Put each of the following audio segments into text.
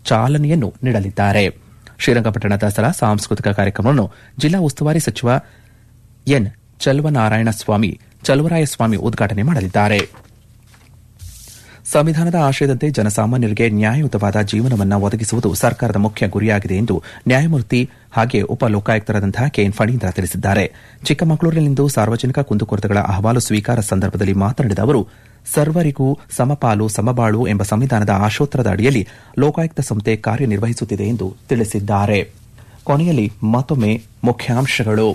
ಚಾಲನೆಯನ್ನು ನೀಡಲಿದ್ದಾರೆ ಶ್ರೀರಂಗಪಟ್ಟಣ ದಸರಾ ಸಾಂಸ್ಕೃತಿಕ ಕಾರ್ಯಕ್ರಮವನ್ನು ಜಿಲ್ಲಾ ಉಸ್ತುವಾರಿ ಸಚಿವ ಎನ್ ಚಲುವನಾರಾಯಣ ಸ್ವಾಮಿ ಚಲುವರಾಯಸ್ವಾಮಿ ಉದ್ಘಾಟನೆ ಮಾಡಲಿದ್ದಾರೆ ಸಂವಿಧಾನದ ಆಶಯದಂತೆ ಜನಸಾಮಾನ್ಯರಿಗೆ ನ್ಯಾಯಯುತವಾದ ಜೀವನವನ್ನು ಒದಗಿಸುವುದು ಸರ್ಕಾರದ ಮುಖ್ಯ ಗುರಿಯಾಗಿದೆ ಎಂದು ನ್ಯಾಯಮೂರ್ತಿ ಹಾಗೆ ಉಪ ಲೋಕಾಯುಕ್ತರಾದಂತಹ ಕೆಎನ್ ಫಣೀಂದ್ರ ತಿಳಿಸಿದ್ದಾರೆ ಚಿಕ್ಕಮಗಳೂರಿನಲ್ಲಿಂದು ಸಾರ್ವಜನಿಕ ಕುಂದುಕೊರತೆಗಳ ಅಹವಾಲು ಸ್ವೀಕಾರ ಸಂದರ್ಭದಲ್ಲಿ ಮಾತನಾಡಿದ ಅವರು ಸರ್ವರಿಗೂ ಸಮಪಾಲು ಸಮಬಾಳು ಎಂಬ ಸಂವಿಧಾನದ ಆಶೋತ್ತರದ ಅಡಿಯಲ್ಲಿ ಲೋಕಾಯುಕ್ತ ಸಂಸ್ಥೆ ಕಾರ್ಯನಿರ್ವಹಿಸುತ್ತಿದೆ ಎಂದು ತಿಳಿಸಿದ್ದಾರೆ ಕೊನೆಯಲ್ಲಿ ಮತ್ತೊಮ್ಮೆ ಮುಖ್ಯಾಂಶಗಳು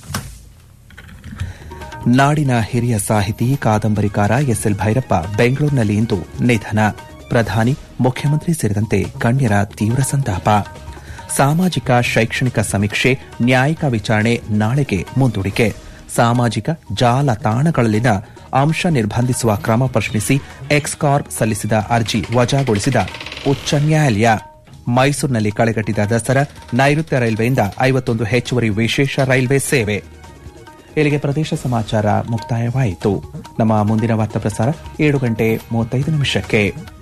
ನಾಡಿನ ಹಿರಿಯ ಸಾಹಿತಿ ಕಾದಂಬರಿಕಾರ ಎಸ್ಎಲ್ ಭೈರಪ್ಪ ಬೆಂಗಳೂರಿನಲ್ಲಿ ಇಂದು ನಿಧನ ಪ್ರಧಾನಿ ಮುಖ್ಯಮಂತ್ರಿ ಸೇರಿದಂತೆ ಗಣ್ಯರ ತೀವ್ರ ಸಂತಾಪ ಸಾಮಾಜಿಕ ಶೈಕ್ಷಣಿಕ ಸಮೀಕ್ಷೆ ನ್ಯಾಯಿಕ ವಿಚಾರಣೆ ನಾಳೆಗೆ ಮುಂದೂಡಿಕೆ ಸಾಮಾಜಿಕ ಜಾಲತಾಣಗಳಲ್ಲಿನ ಅಂಶ ನಿರ್ಬಂಧಿಸುವ ಕ್ರಮ ಪ್ರಶ್ನಿಸಿ ಎಕ್ಸ್ಕಾರ್ಪ್ ಸಲ್ಲಿಸಿದ ಅರ್ಜಿ ವಜಾಗೊಳಿಸಿದ ಉಚ್ಚ ನ್ಯಾಯಾಲಯ ಮೈಸೂರಿನಲ್ಲಿ ಕಳೆಗಟ್ಟಿದ ದಸರಾ ನೈಋತ್ಯ ರೈಲ್ವೆಯಿಂದ ಐವತ್ತೊಂದು ಹೆಚ್ಚುವರಿ ವಿಶೇಷ ರೈಲ್ವೆ ಸೇವೆ ಇಲ್ಲಿಗೆ ಪ್ರದೇಶ ಸಮಾಚಾರ ಮುಕ್ತಾಯವಾಯಿತು ನಮ್ಮ ಮುಂದಿನ ವಾರ್ತಾ ಪ್ರಸಾರ ಏಳು ಗಂಟೆ ಮೂವತ್ತೈದು ನಿಮಿಷಕ್ಕೆ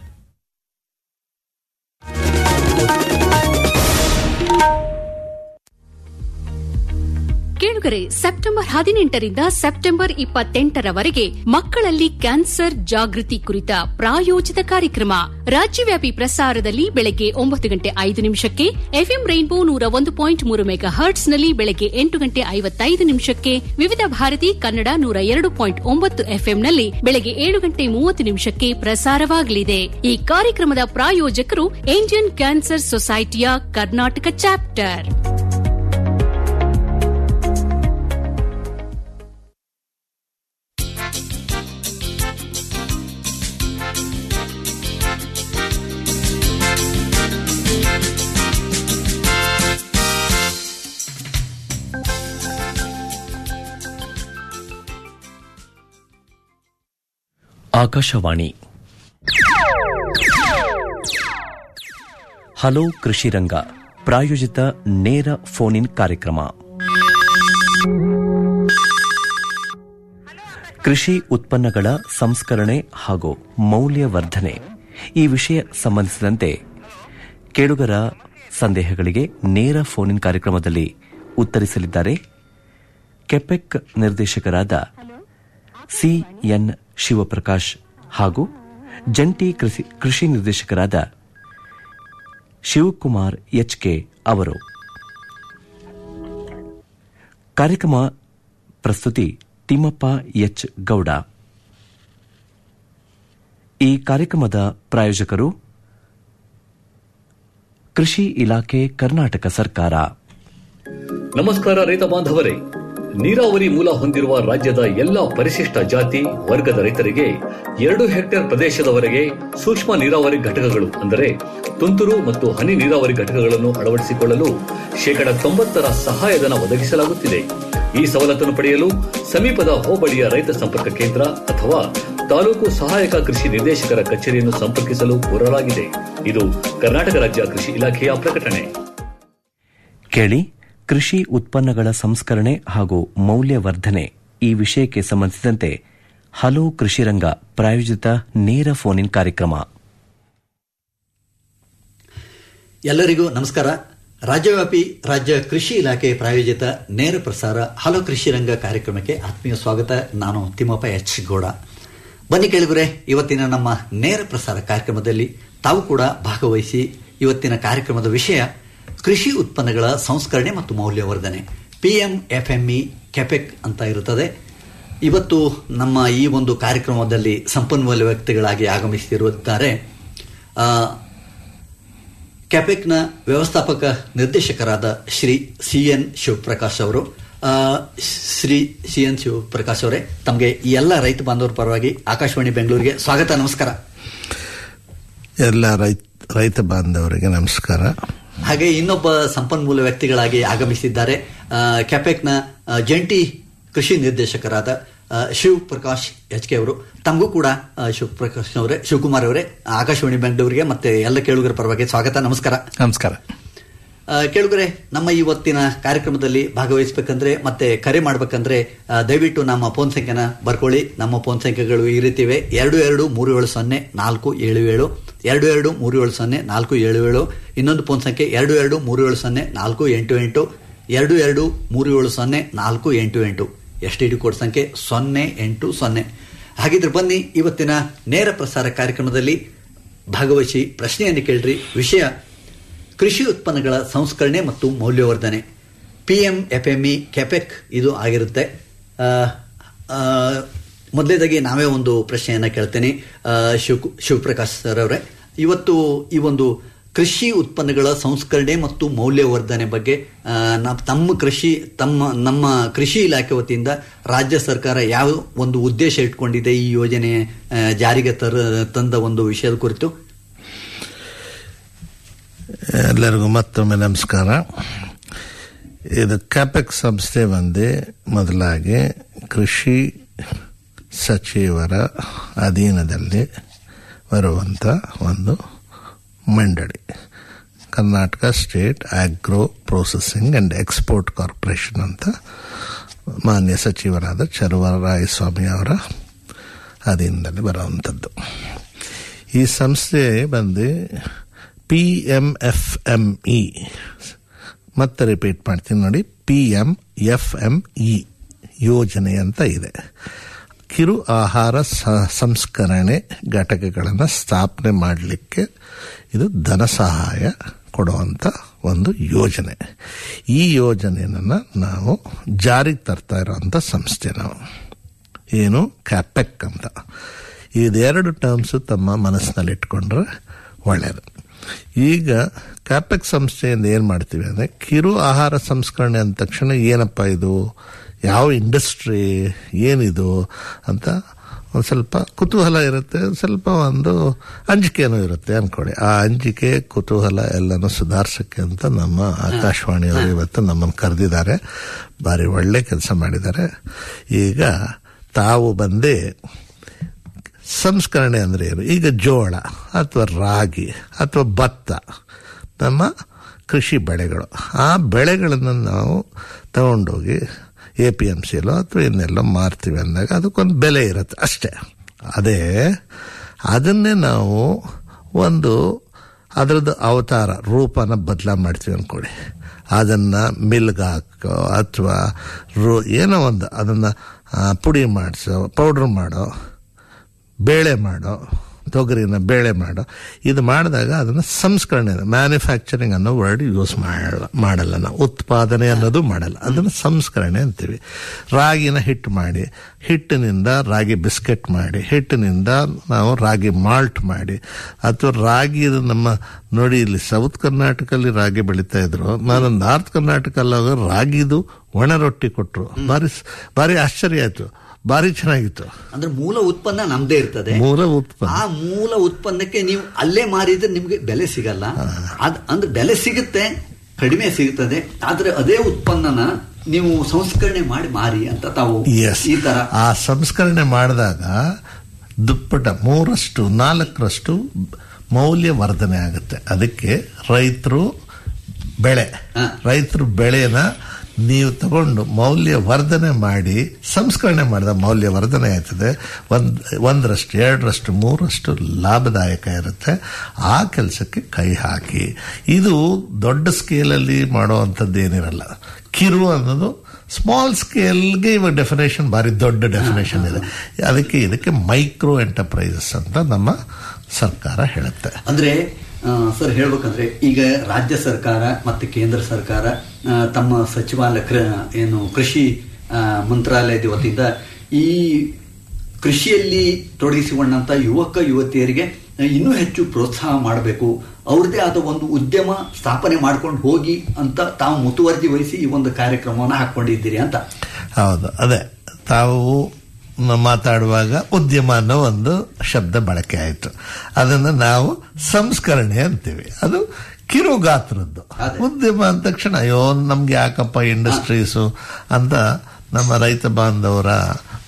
ಕೇಳುಗರೆ ಸೆಪ್ಟೆಂಬರ್ ಹದಿನೆಂಟರಿಂದ ಸೆಪ್ಟೆಂಬರ್ ಇಪ್ಪತ್ತೆಂಟರವರೆಗೆ ಮಕ್ಕಳಲ್ಲಿ ಕ್ಯಾನ್ಸರ್ ಜಾಗೃತಿ ಕುರಿತ ಪ್ರಾಯೋಜಿತ ಕಾರ್ಯಕ್ರಮ ರಾಜ್ಯವ್ಯಾಪಿ ಪ್ರಸಾರದಲ್ಲಿ ಬೆಳಗ್ಗೆ ಒಂಬತ್ತು ಗಂಟೆ ಐದು ನಿಮಿಷಕ್ಕೆ ಎಫ್ಎಂ ರೈನ್ಬೋ ನೂರ ಒಂದು ಪಾಯಿಂಟ್ ಮೂರು ಮೆಗಾ ಹರ್ಟ್ಸ್ನಲ್ಲಿ ಬೆಳಗ್ಗೆ ಎಂಟು ಗಂಟೆ ಐವತ್ತೈದು ನಿಮಿಷಕ್ಕೆ ವಿವಿಧ ಭಾರತಿ ಕನ್ನಡ ನೂರ ಎರಡು ಪಾಯಿಂಟ್ ಒಂಬತ್ತು ಎಫ್ಎಂನಲ್ಲಿ ಬೆಳಗ್ಗೆ ಏಳು ಗಂಟೆ ಮೂವತ್ತು ನಿಮಿಷಕ್ಕೆ ಪ್ರಸಾರವಾಗಲಿದೆ ಈ ಕಾರ್ಯಕ್ರಮದ ಪ್ರಾಯೋಜಕರು ಇಂಡಿಯನ್ ಕ್ಯಾನ್ಸರ್ ಸೊಸೈಟಿಯ ಕರ್ನಾಟಕ ಚಾಪ್ಟರ್ ಆಕಾಶವಾಣಿ ಹಲೋ ಕೃಷಿ ರಂಗ ಪ್ರಾಯೋಜಿತ ನೇರ ಫೋನ್ ಇನ್ ಕಾರ್ಯಕ್ರಮ ಕೃಷಿ ಉತ್ಪನ್ನಗಳ ಸಂಸ್ಕರಣೆ ಹಾಗೂ ಮೌಲ್ಯವರ್ಧನೆ ಈ ವಿಷಯ ಸಂಬಂಧಿಸಿದಂತೆ ಕೇಳುಗರ ಸಂದೇಹಗಳಿಗೆ ನೇರ ಫೋನ್ ಇನ್ ಕಾರ್ಯಕ್ರಮದಲ್ಲಿ ಉತ್ತರಿಸಲಿದ್ದಾರೆ ಕೆಪೆಕ್ ನಿರ್ದೇಶಕರಾದ ಸಿಎನ್ ಶಿವಪ್ರಕಾಶ್ ಹಾಗೂ ಜಂಟಿ ಕೃಷಿ ನಿರ್ದೇಶಕರಾದ ಶಿವಕುಮಾರ್ ಎಚ್ಕೆ ಅವರು ಕಾರ್ಯಕ್ರಮ ಪ್ರಸ್ತುತಿ ತಿಮ್ಮಪ್ಪ ಎಚ್ ಗೌಡ ಈ ಕಾರ್ಯಕ್ರಮದ ಪ್ರಾಯೋಜಕರು ಕೃಷಿ ಇಲಾಖೆ ಕರ್ನಾಟಕ ಸರ್ಕಾರ ನಮಸ್ಕಾರ ರೈತ ಬಾಂಧವರೇ ನೀರಾವರಿ ಮೂಲ ಹೊಂದಿರುವ ರಾಜ್ಯದ ಎಲ್ಲಾ ಪರಿಶಿಷ್ಟ ಜಾತಿ ವರ್ಗದ ರೈತರಿಗೆ ಎರಡು ಹೆಕ್ಟೇರ್ ಪ್ರದೇಶದವರೆಗೆ ಸೂಕ್ಷ್ಮ ನೀರಾವರಿ ಘಟಕಗಳು ಅಂದರೆ ತುಂತುರು ಮತ್ತು ಹನಿ ನೀರಾವರಿ ಘಟಕಗಳನ್ನು ಅಳವಡಿಸಿಕೊಳ್ಳಲು ಶೇಕಡ ತೊಂಬತ್ತರ ಸಹಾಯಧನ ಒದಗಿಸಲಾಗುತ್ತಿದೆ ಈ ಸವಲತ್ತನ್ನು ಪಡೆಯಲು ಸಮೀಪದ ಹೋಬಳಿಯ ರೈತ ಸಂಪರ್ಕ ಕೇಂದ್ರ ಅಥವಾ ತಾಲೂಕು ಸಹಾಯಕ ಕೃಷಿ ನಿರ್ದೇಶಕರ ಕಚೇರಿಯನ್ನು ಸಂಪರ್ಕಿಸಲು ಕೋರಲಾಗಿದೆ ಇದು ಕರ್ನಾಟಕ ರಾಜ್ಯ ಕೃಷಿ ಇಲಾಖೆಯ ಪ್ರಕಟಣೆ ಕೇಳಿ ಕೃಷಿ ಉತ್ಪನ್ನಗಳ ಸಂಸ್ಕರಣೆ ಹಾಗೂ ಮೌಲ್ಯವರ್ಧನೆ ಈ ವಿಷಯಕ್ಕೆ ಸಂಬಂಧಿಸಿದಂತೆ ಹಲೋ ಕೃಷಿ ರಂಗ ಪ್ರಾಯೋಜಿತ ನೇರ ಫೋನ್ ಇನ್ ಕಾರ್ಯಕ್ರಮ ಎಲ್ಲರಿಗೂ ನಮಸ್ಕಾರ ರಾಜ್ಯವ್ಯಾಪಿ ರಾಜ್ಯ ಕೃಷಿ ಇಲಾಖೆ ಪ್ರಾಯೋಜಿತ ನೇರ ಪ್ರಸಾರ ಹಲೋ ಕೃಷಿ ರಂಗ ಕಾರ್ಯಕ್ರಮಕ್ಕೆ ಆತ್ಮೀಯ ಸ್ವಾಗತ ನಾನು ತಿಮ್ಮಪ್ಪ ಎಚ್ ಗೌಡ ಬನ್ನಿ ಕೇಳಿಗುರೆ ಇವತ್ತಿನ ನಮ್ಮ ನೇರ ಪ್ರಸಾರ ಕಾರ್ಯಕ್ರಮದಲ್ಲಿ ತಾವು ಕೂಡ ಭಾಗವಹಿಸಿ ಇವತ್ತಿನ ಕಾರ್ಯಕ್ರಮದ ವಿಷಯ ಕೃಷಿ ಉತ್ಪನ್ನಗಳ ಸಂಸ್ಕರಣೆ ಮತ್ತು ಮೌಲ್ಯವರ್ಧನೆ ಪಿಎಂ ಎಫ್ಎಂಇ ಕೆಪೆಕ್ ಅಂತ ಇರುತ್ತದೆ ಇವತ್ತು ನಮ್ಮ ಈ ಒಂದು ಕಾರ್ಯಕ್ರಮದಲ್ಲಿ ಸಂಪನ್ಮೂಲ ವ್ಯಕ್ತಿಗಳಾಗಿ ಆಗಮಿಸಿರುತ್ತಾರೆ ಕ್ಯಾಪೆಕ್ನ ವ್ಯವಸ್ಥಾಪಕ ನಿರ್ದೇಶಕರಾದ ಶ್ರೀ ಸಿ ಎನ್ ಶಿವಪ್ರಕಾಶ್ ಅವರು ಶ್ರೀ ಸಿ ಎನ್ ಶಿವಪ್ರಕಾಶ್ ಅವರೇ ತಮಗೆ ಈ ಎಲ್ಲ ರೈತ ಬಾಂಧವರ ಪರವಾಗಿ ಆಕಾಶವಾಣಿ ಬೆಂಗಳೂರಿಗೆ ಸ್ವಾಗತ ನಮಸ್ಕಾರ ಎಲ್ಲ ರೈತ ಬಾಂಧವರಿಗೆ ನಮಸ್ಕಾರ ಹಾಗೆ ಇನ್ನೊಬ್ಬ ಸಂಪನ್ಮೂಲ ವ್ಯಕ್ತಿಗಳಾಗಿ ಆಗಮಿಸಿದ್ದಾರೆ ಕ್ಯಾಪೆಕ್ನ ಜಂಟಿ ಕೃಷಿ ನಿರ್ದೇಶಕರಾದ ಶಿವ್ ಪ್ರಕಾಶ್ ಎಚ್ ಕೆ ಅವರು ತಮಗೂ ಕೂಡ ಶಿವಪ್ರಕಾಶ್ ಅವರೇ ಶಿವಕುಮಾರ್ ಅವರೇ ಆಕಾಶವಾಣಿ ಬೆಂಗಳೂರಿಗೆ ಮತ್ತೆ ಎಲ್ಲ ಕೇಳುಗರ ಪರವಾಗಿ ಸ್ವಾಗತ ನಮಸ್ಕಾರ ನಮಸ್ಕಾರ ಆ, ಕೇಳುಗರೆ ನಮ್ಮ ಇವತ್ತಿನ ಕಾರ್ಯಕ್ರಮದಲ್ಲಿ ಭಾಗವಹಿಸಬೇಕಂದ್ರೆ ಮತ್ತೆ ಕರೆ ಮಾಡ್ಬೇಕಂದ್ರೆ ಆ, ದಯವಿಟ್ಟು ನಮ್ಮ ಫೋನ್ ಸಂಖ್ಯೆನ ಬರ್ಕೊಳ್ಳಿ ನಮ್ಮ ಫೋನ್ ಸಂಖ್ಯೆಗಳು ಈ ರೀತಿ ಇವೆ ಎರಡು ಎರಡು ಮೂರು ಏಳು ಸೊನ್ನೆ ನಾಲ್ಕು ಏಳು ಏಳು ಎರಡು ಎರಡು ಮೂರು ಏಳು ಸೊನ್ನೆ ನಾಲ್ಕು ಏಳು ಏಳು ಇನ್ನೊಂದು ಫೋನ್ ಸಂಖ್ಯೆ ಎರಡು ಎರಡು ಮೂರು ಏಳು ಸೊನ್ನೆ ನಾಲ್ಕು ಎಂಟು ಎಂಟು ಎರಡು ಎರಡು ಮೂರು ಏಳು ಸೊನ್ನೆ ನಾಲ್ಕು ಎಂಟು ಎಂಟು ಎಸ್ ಟಿ ಡಿ ಕೋಡ್ ಸಂಖ್ಯೆ ಸೊನ್ನೆ ಎಂಟು ಸೊನ್ನೆ ಹಾಗಿದ್ರೆ ಬನ್ನಿ ಇವತ್ತಿನ ನೇರ ಪ್ರಸಾರ ಕಾರ್ಯಕ್ರಮದಲ್ಲಿ ಭಾಗವಹಿಸಿ ಪ್ರಶ್ನೆಯನ್ನು ಕೇಳ್ರಿ ವಿಷಯ ಕೃಷಿ ಉತ್ಪನ್ನಗಳ ಸಂಸ್ಕರಣೆ ಮತ್ತು ಮೌಲ್ಯವರ್ಧನೆ P M F M E KAPEC ಇದು ಆಗಿರುತ್ತೆ ಆ, ಆ, ಮೊದಲೇದಾಗಿ ನಾವೇ ಒಂದು ಪ್ರಶ್ನೆಯನ್ನು ಕೇಳ್ತೇನೆ ಆ, ಶಿವ್ ಶಿವಪ್ರಕಾಶ್ ಸರ್ ಅವರೇ ಇವತ್ತು ಈ ಒಂದು ಕೃಷಿ ಉತ್ಪನ್ನಗಳ ಸಂಸ್ಕರಣೆ ಮತ್ತು ಮೌಲ್ಯವರ್ಧನೆ ಬಗ್ಗೆ ಆ, ನಾವು ತಮ್ಮ ಕೃಷಿ ತಮ್ಮ ನಮ್ಮ ಕೃಷಿ ಇಲಾಖೆ ವತಿಯಿಂದ ರಾಜ್ಯ ಸರ್ಕಾರ ಯಾವ ಒಂದು ಉದ್ದೇಶ ಇಟ್ಕೊಂಡಿದೆ ಈ ಯೋಜನೆ ಆ, ಜಾರಿಗೆ ತರ ತಂದ ಒಂದು ವಿಷಯದ ಕುರಿತು ಎಲ್ಲರಿಗೂ ಮತ್ತೊಮ್ಮೆ ನಮಸ್ಕಾರ ಇದು ಕ್ಯಾಪೆಕ್ ಸಂಸ್ಥೆ ಬಂದು ಮೊದಲಾಗಿ ಕೃಷಿ ಸಚಿವರ ಅಧೀನದಲ್ಲಿ ಬರುವಂಥ ಒಂದು ಮಂಡಳಿ Karnataka state agro processing and export corporation ಅಂತ ಮಾನ್ಯ ಸಚಿವರಾದ ಚಲುವರಾಯಸ್ವಾಮಿ ಅವರ ಅಧೀನದಲ್ಲಿ ಬರುವಂಥದ್ದು ಈ ಸಂಸ್ಥೆ ಬಂದು P M F M E ಮತ್ತೆ ರಿಪೀಟ್ ಮಾಡ್ತೀನಿ ನೋಡಿ P M F M E ಯೋಜನೆ ಅಂತ ಇದೆ ಕಿರು ಆಹಾರ ಸ- ಸಂಸ್ಕರಣೆ ಘಟಕಗಳನ್ನು ಸ್ಥಾಪನೆ ಮಾಡಲಿಕ್ಕೆ ಇದು ಧನ ಸಹಾಯ ಕೊಡುವಂಥ ಒಂದು ಯೋಜನೆ ಈ ಯೋಜನೆಯನ್ನು ನಾವು ಜಾರಿಗೆ ತರ್ತಾ ಇರೋವಂಥ ಸಂಸ್ಥೆ ನಾವು ಏನು ಕ್ಯಾಪೆಕ್ ಅಂತ ಇದೆರಡು ಟರ್ಮ್ಸು ತಮ್ಮ ಮನಸ್ಸಿನಲ್ಲಿ ಇಟ್ಕೊಂಡ್ರೆ ಒಳ್ಳೆಯದು ಈಗ ಕ್ಯಾಪೆಕ್ ಸಂಸ್ಥೆಯಿಂದ ಏನು ಮಾಡ್ತೀವಿ ಅಂದರೆ ಕಿರು ಆಹಾರ ಸಂಸ್ಕರಣೆ ಅಂದ ತಕ್ಷಣ ಏನಪ್ಪ ಇದು ಯಾವ ಇಂಡಸ್ಟ್ರಿ ಏನಿದು ಅಂತ ಒಂದು ಸ್ವಲ್ಪ ಕುತೂಹಲ ಇರುತ್ತೆ ಒಂದ್ ಸ್ವಲ್ಪ ಒಂದು ಅಂಜಿಕೆನೂ ಇರುತ್ತೆ ಅನ್ಕೊಳ್ಳಿ ಆ ಅಂಜಿಕೆ ಕುತೂಹಲ ಎಲ್ಲನೂ ಸುಧಾರಿಸೋಕ್ಕೆ ಅಂತ ನಮ್ಮ ಆಕಾಶವಾಣಿಯವರು ಇವತ್ತು ನಮ್ಮನ್ನು ಕರೆದಿದ್ದಾರೆ ಭಾರಿ ಒಳ್ಳೆ ಕೆಲಸ ಮಾಡಿದ್ದಾರೆ ಈಗ ತಾವು ಬಂದೇ ಸಂಸ್ಕರಣೆ ಅಂದರೆ ಏನು ಈಗ ಜೋಳ ಅಥವಾ ರಾಗಿ ಅಥವಾ ಭತ್ತ ನಮ್ಮ ಕೃಷಿ ಬೆಳೆಗಳು ಆ ಬೆಳೆಗಳನ್ನು ನಾವು ತಗೊಂಡೋಗಿ ಎ ಪಿ ಎಮ್ ಸಿಲೋ ಅಥವಾ ಇನ್ನೆಲ್ಲೋ ಮಾರ್ತೀವಿ ಅಂದಾಗ ಅದಕ್ಕೊಂದು ಬೆಲೆ ಇರುತ್ತೆ ಅಷ್ಟೇ ಅದೇ ಅದನ್ನೇ ನಾವು ಒಂದು ಅದರದ್ದು ಅವತಾರ ರೂಪನ ಬದಲಾ ಮಾಡ್ತೀವಿ ಅಂದ್ಕೊಳ್ಳಿ ಅದನ್ನು ಮಿಲ್ಗೆ ಹಾಕೋ ಅಥವಾ ರೋ ಏನೋ ಒಂದು ಅದನ್ನು ಪುಡಿ ಮಾಡಿಸೋ ಪೌಡ್ರ್ ಮಾಡೋ ಬೇಳೆ ಮಾಡೋ ತೊಗರಿನ ಬೇಳೆ ಮಾಡೋ ಇದು ಮಾಡಿದಾಗ ಅದನ್ನು ಸಂಸ್ಕರಣೆ ಮ್ಯಾನುಫ್ಯಾಕ್ಚರಿಂಗ್ ಅನ್ನೋ ವರ್ಡ್ ಯೂಸ್ ಮಾಡಲ್ಲ ಮಾಡಲ್ಲ ನಾವು ಉತ್ಪಾದನೆ ಅನ್ನೋದು ಮಾಡಲ್ಲ ಅದನ್ನು ಸಂಸ್ಕರಣೆ ಅಂತೀವಿ ರಾಗಿನ ಹಿಟ್ಟು ಮಾಡಿ ಹಿಟ್ಟಿನಿಂದ ರಾಗಿ ಬಿಸ್ಕೆಟ್ ಮಾಡಿ ಹಿಟ್ಟಿನಿಂದ ನಾವು ರಾಗಿ ಮಾಲ್ಟ್ ಮಾಡಿ ಅಥವಾ ರಾಗಿ ಇದು ನಮ್ಮ ನೋಡಿ ಇಲ್ಲಿ ಸೌತ್ ಕರ್ನಾಟಕಲ್ಲಿ ರಾಗಿ ಬೆಳೀತಾ ಇದ್ರು ನಾನು ನಾರ್ತ್ ಕರ್ನಾಟಕಲ್ಲಿ ರಾಗಿದು ಒಣ ರೊಟ್ಟಿ ಕೊಟ್ಟರು ಭಾರಿ ಭಾರಿ ಆಶ್ಚರ್ಯ ಆಯ್ತು ಭಾರಿ ಚೆನ್ನಾಗಿತ್ತು ಅಂದ್ರೆ ಮೂಲ ಉತ್ಪನ್ನ ನಮ್ದೇ ಇರ್ತದೆ ಮೂಲ ಉತ್ಪನ್ನ ಆ ಮೂಲ ಉತ್ಪನ್ನಕ್ಕೆ ನೀವು ಅಲ್ಲೇ ಮಾರಿದ್ರೆ ನಿಮ್ಗೆ ಬೆಲೆ ಸಿಗಲ್ಲ ಅದ್ ಅಂದ್ರೆ ಬೆಲೆ ಸಿಗುತ್ತೆ ಕಡಿಮೆ ಸಿಗುತ್ತದೆ ಆದ್ರೆ ಅದೇ ಉತ್ಪನ್ನನ ನೀವು ಸಂಸ್ಕರಣೆ ಮಾಡಿ ಮಾರಿ ಅಂತ ತಾವು ಎಸ್ ಈ ತರ ಆ ಸಂಸ್ಕರಣೆ ಮಾಡಿದಾಗ ದುಪ್ಪಟ ಮೂರಷ್ಟು ನಾಲ್ಕರಷ್ಟು ಮೌಲ್ಯವರ್ಧನೆ ಆಗುತ್ತೆ ಅದಕ್ಕೆ ರೈತರು ಬೆಳೆ ಹ. ರೈತರು ಬೆಳೆನ ನೀವು ತಗೊಂಡು ಮೌಲ್ಯವರ್ಧನೆ ಮಾಡಿ ಸಂಸ್ಕರಣೆ ಮಾಡಿದ ಮೌಲ್ಯವರ್ಧನೆ ಆಯ್ತದೆ ಒಂದ್ ಒಂದರಷ್ಟು ಎರಡರಷ್ಟು ಮೂರಷ್ಟು ಲಾಭದಾಯಕ ಇರುತ್ತೆ ಆ ಕೆಲಸಕ್ಕೆ ಕೈ ಹಾಕಿ ಇದು ದೊಡ್ಡ ಸ್ಕೇಲಲ್ಲಿ ಮಾಡುವಂಥದ್ದು ಏನಿರಲ್ಲ ಕಿರು ಅನ್ನೋದು ಸ್ಮಾಲ್ ಸ್ಕೇಲ್ಗೆ ಇವಾಗ ಡೆಫಿನೇಷನ್ ಭಾರಿ ದೊಡ್ಡ ಡೆಫಿನೇಷನ್ ಇದೆ ಅದಕ್ಕೆ ಇದಕ್ಕೆ ಮೈಕ್ರೋ ಎಂಟರ್ಪ್ರೈಸಸ್ ಅಂತ ನಮ್ಮ ಸರ್ಕಾರ ಹೇಳುತ್ತೆ ಅಂದ್ರೆ ಆ, ಸರ್ ಹೇಳ್ಬೇಕಂದ್ರೆ ಈಗ ರಾಜ್ಯ ಸರ್ಕಾರ ಮತ್ತು ಕೇಂದ್ರ ಸರ್ಕಾರ ಆ, ತಮ್ಮ ಸಚಿವಾಲಯ ಕೃ- ಏನು ಕೃಷಿ ಆ, ಮಂತ್ರಾಲಯದ ವತಿಯಿಂದ ಈ ಕೃಷಿಯಲ್ಲಿ ತೊಡಗಿಸಿಕೊಂಡಂತ ಯುವಕ ಯುವತಿಯರಿಗೆ ಇನ್ನೂ ಹೆಚ್ಚು ಪ್ರೋತ್ಸಾಹ ಮಾಡಬೇಕು ಅವ್ರದ್ದೇ ಆದ ಒಂದು ಉದ್ಯಮ ಸ್ಥಾಪನೆ ಮಾಡ್ಕೊಂಡು ಹೋಗಿ ಅಂತ ತಾವು ಮುತುವರ್ಜಿ ವಹಿಸಿ ಈ ಒಂದು ಕಾರ್ಯಕ್ರಮವನ್ನು ಹಾಕೊಂಡಿದ್ದೀರಿ ಅಂತ ಹೌದು ಅದೇ ತಾವು ನ- ಮಾತಾಡುವಾಗ ಉದ್ಯಮ ಅನ್ನೋ ಒಂದು ಶಬ್ದ ಬಳಕೆ ಆಯಿತು ಅದನ್ನು ನಾವು ಸಂಸ್ಕರಣೆ ಅಂತೀವಿ ಅದು ಕಿರು ಗಾತ್ರದ್ದು ಅದೇ. ಉದ್ಯಮ ಅಂದ ತಕ್ಷಣ ಅಯ್ಯೋ ನಮ್ಗೆ ಯಾಕಪ್ಪ ಇಂಡಸ್ಟ್ರೀಸು ಅಂತ ನಮ್ಮ ರೈತ ಬಾಂಧವರ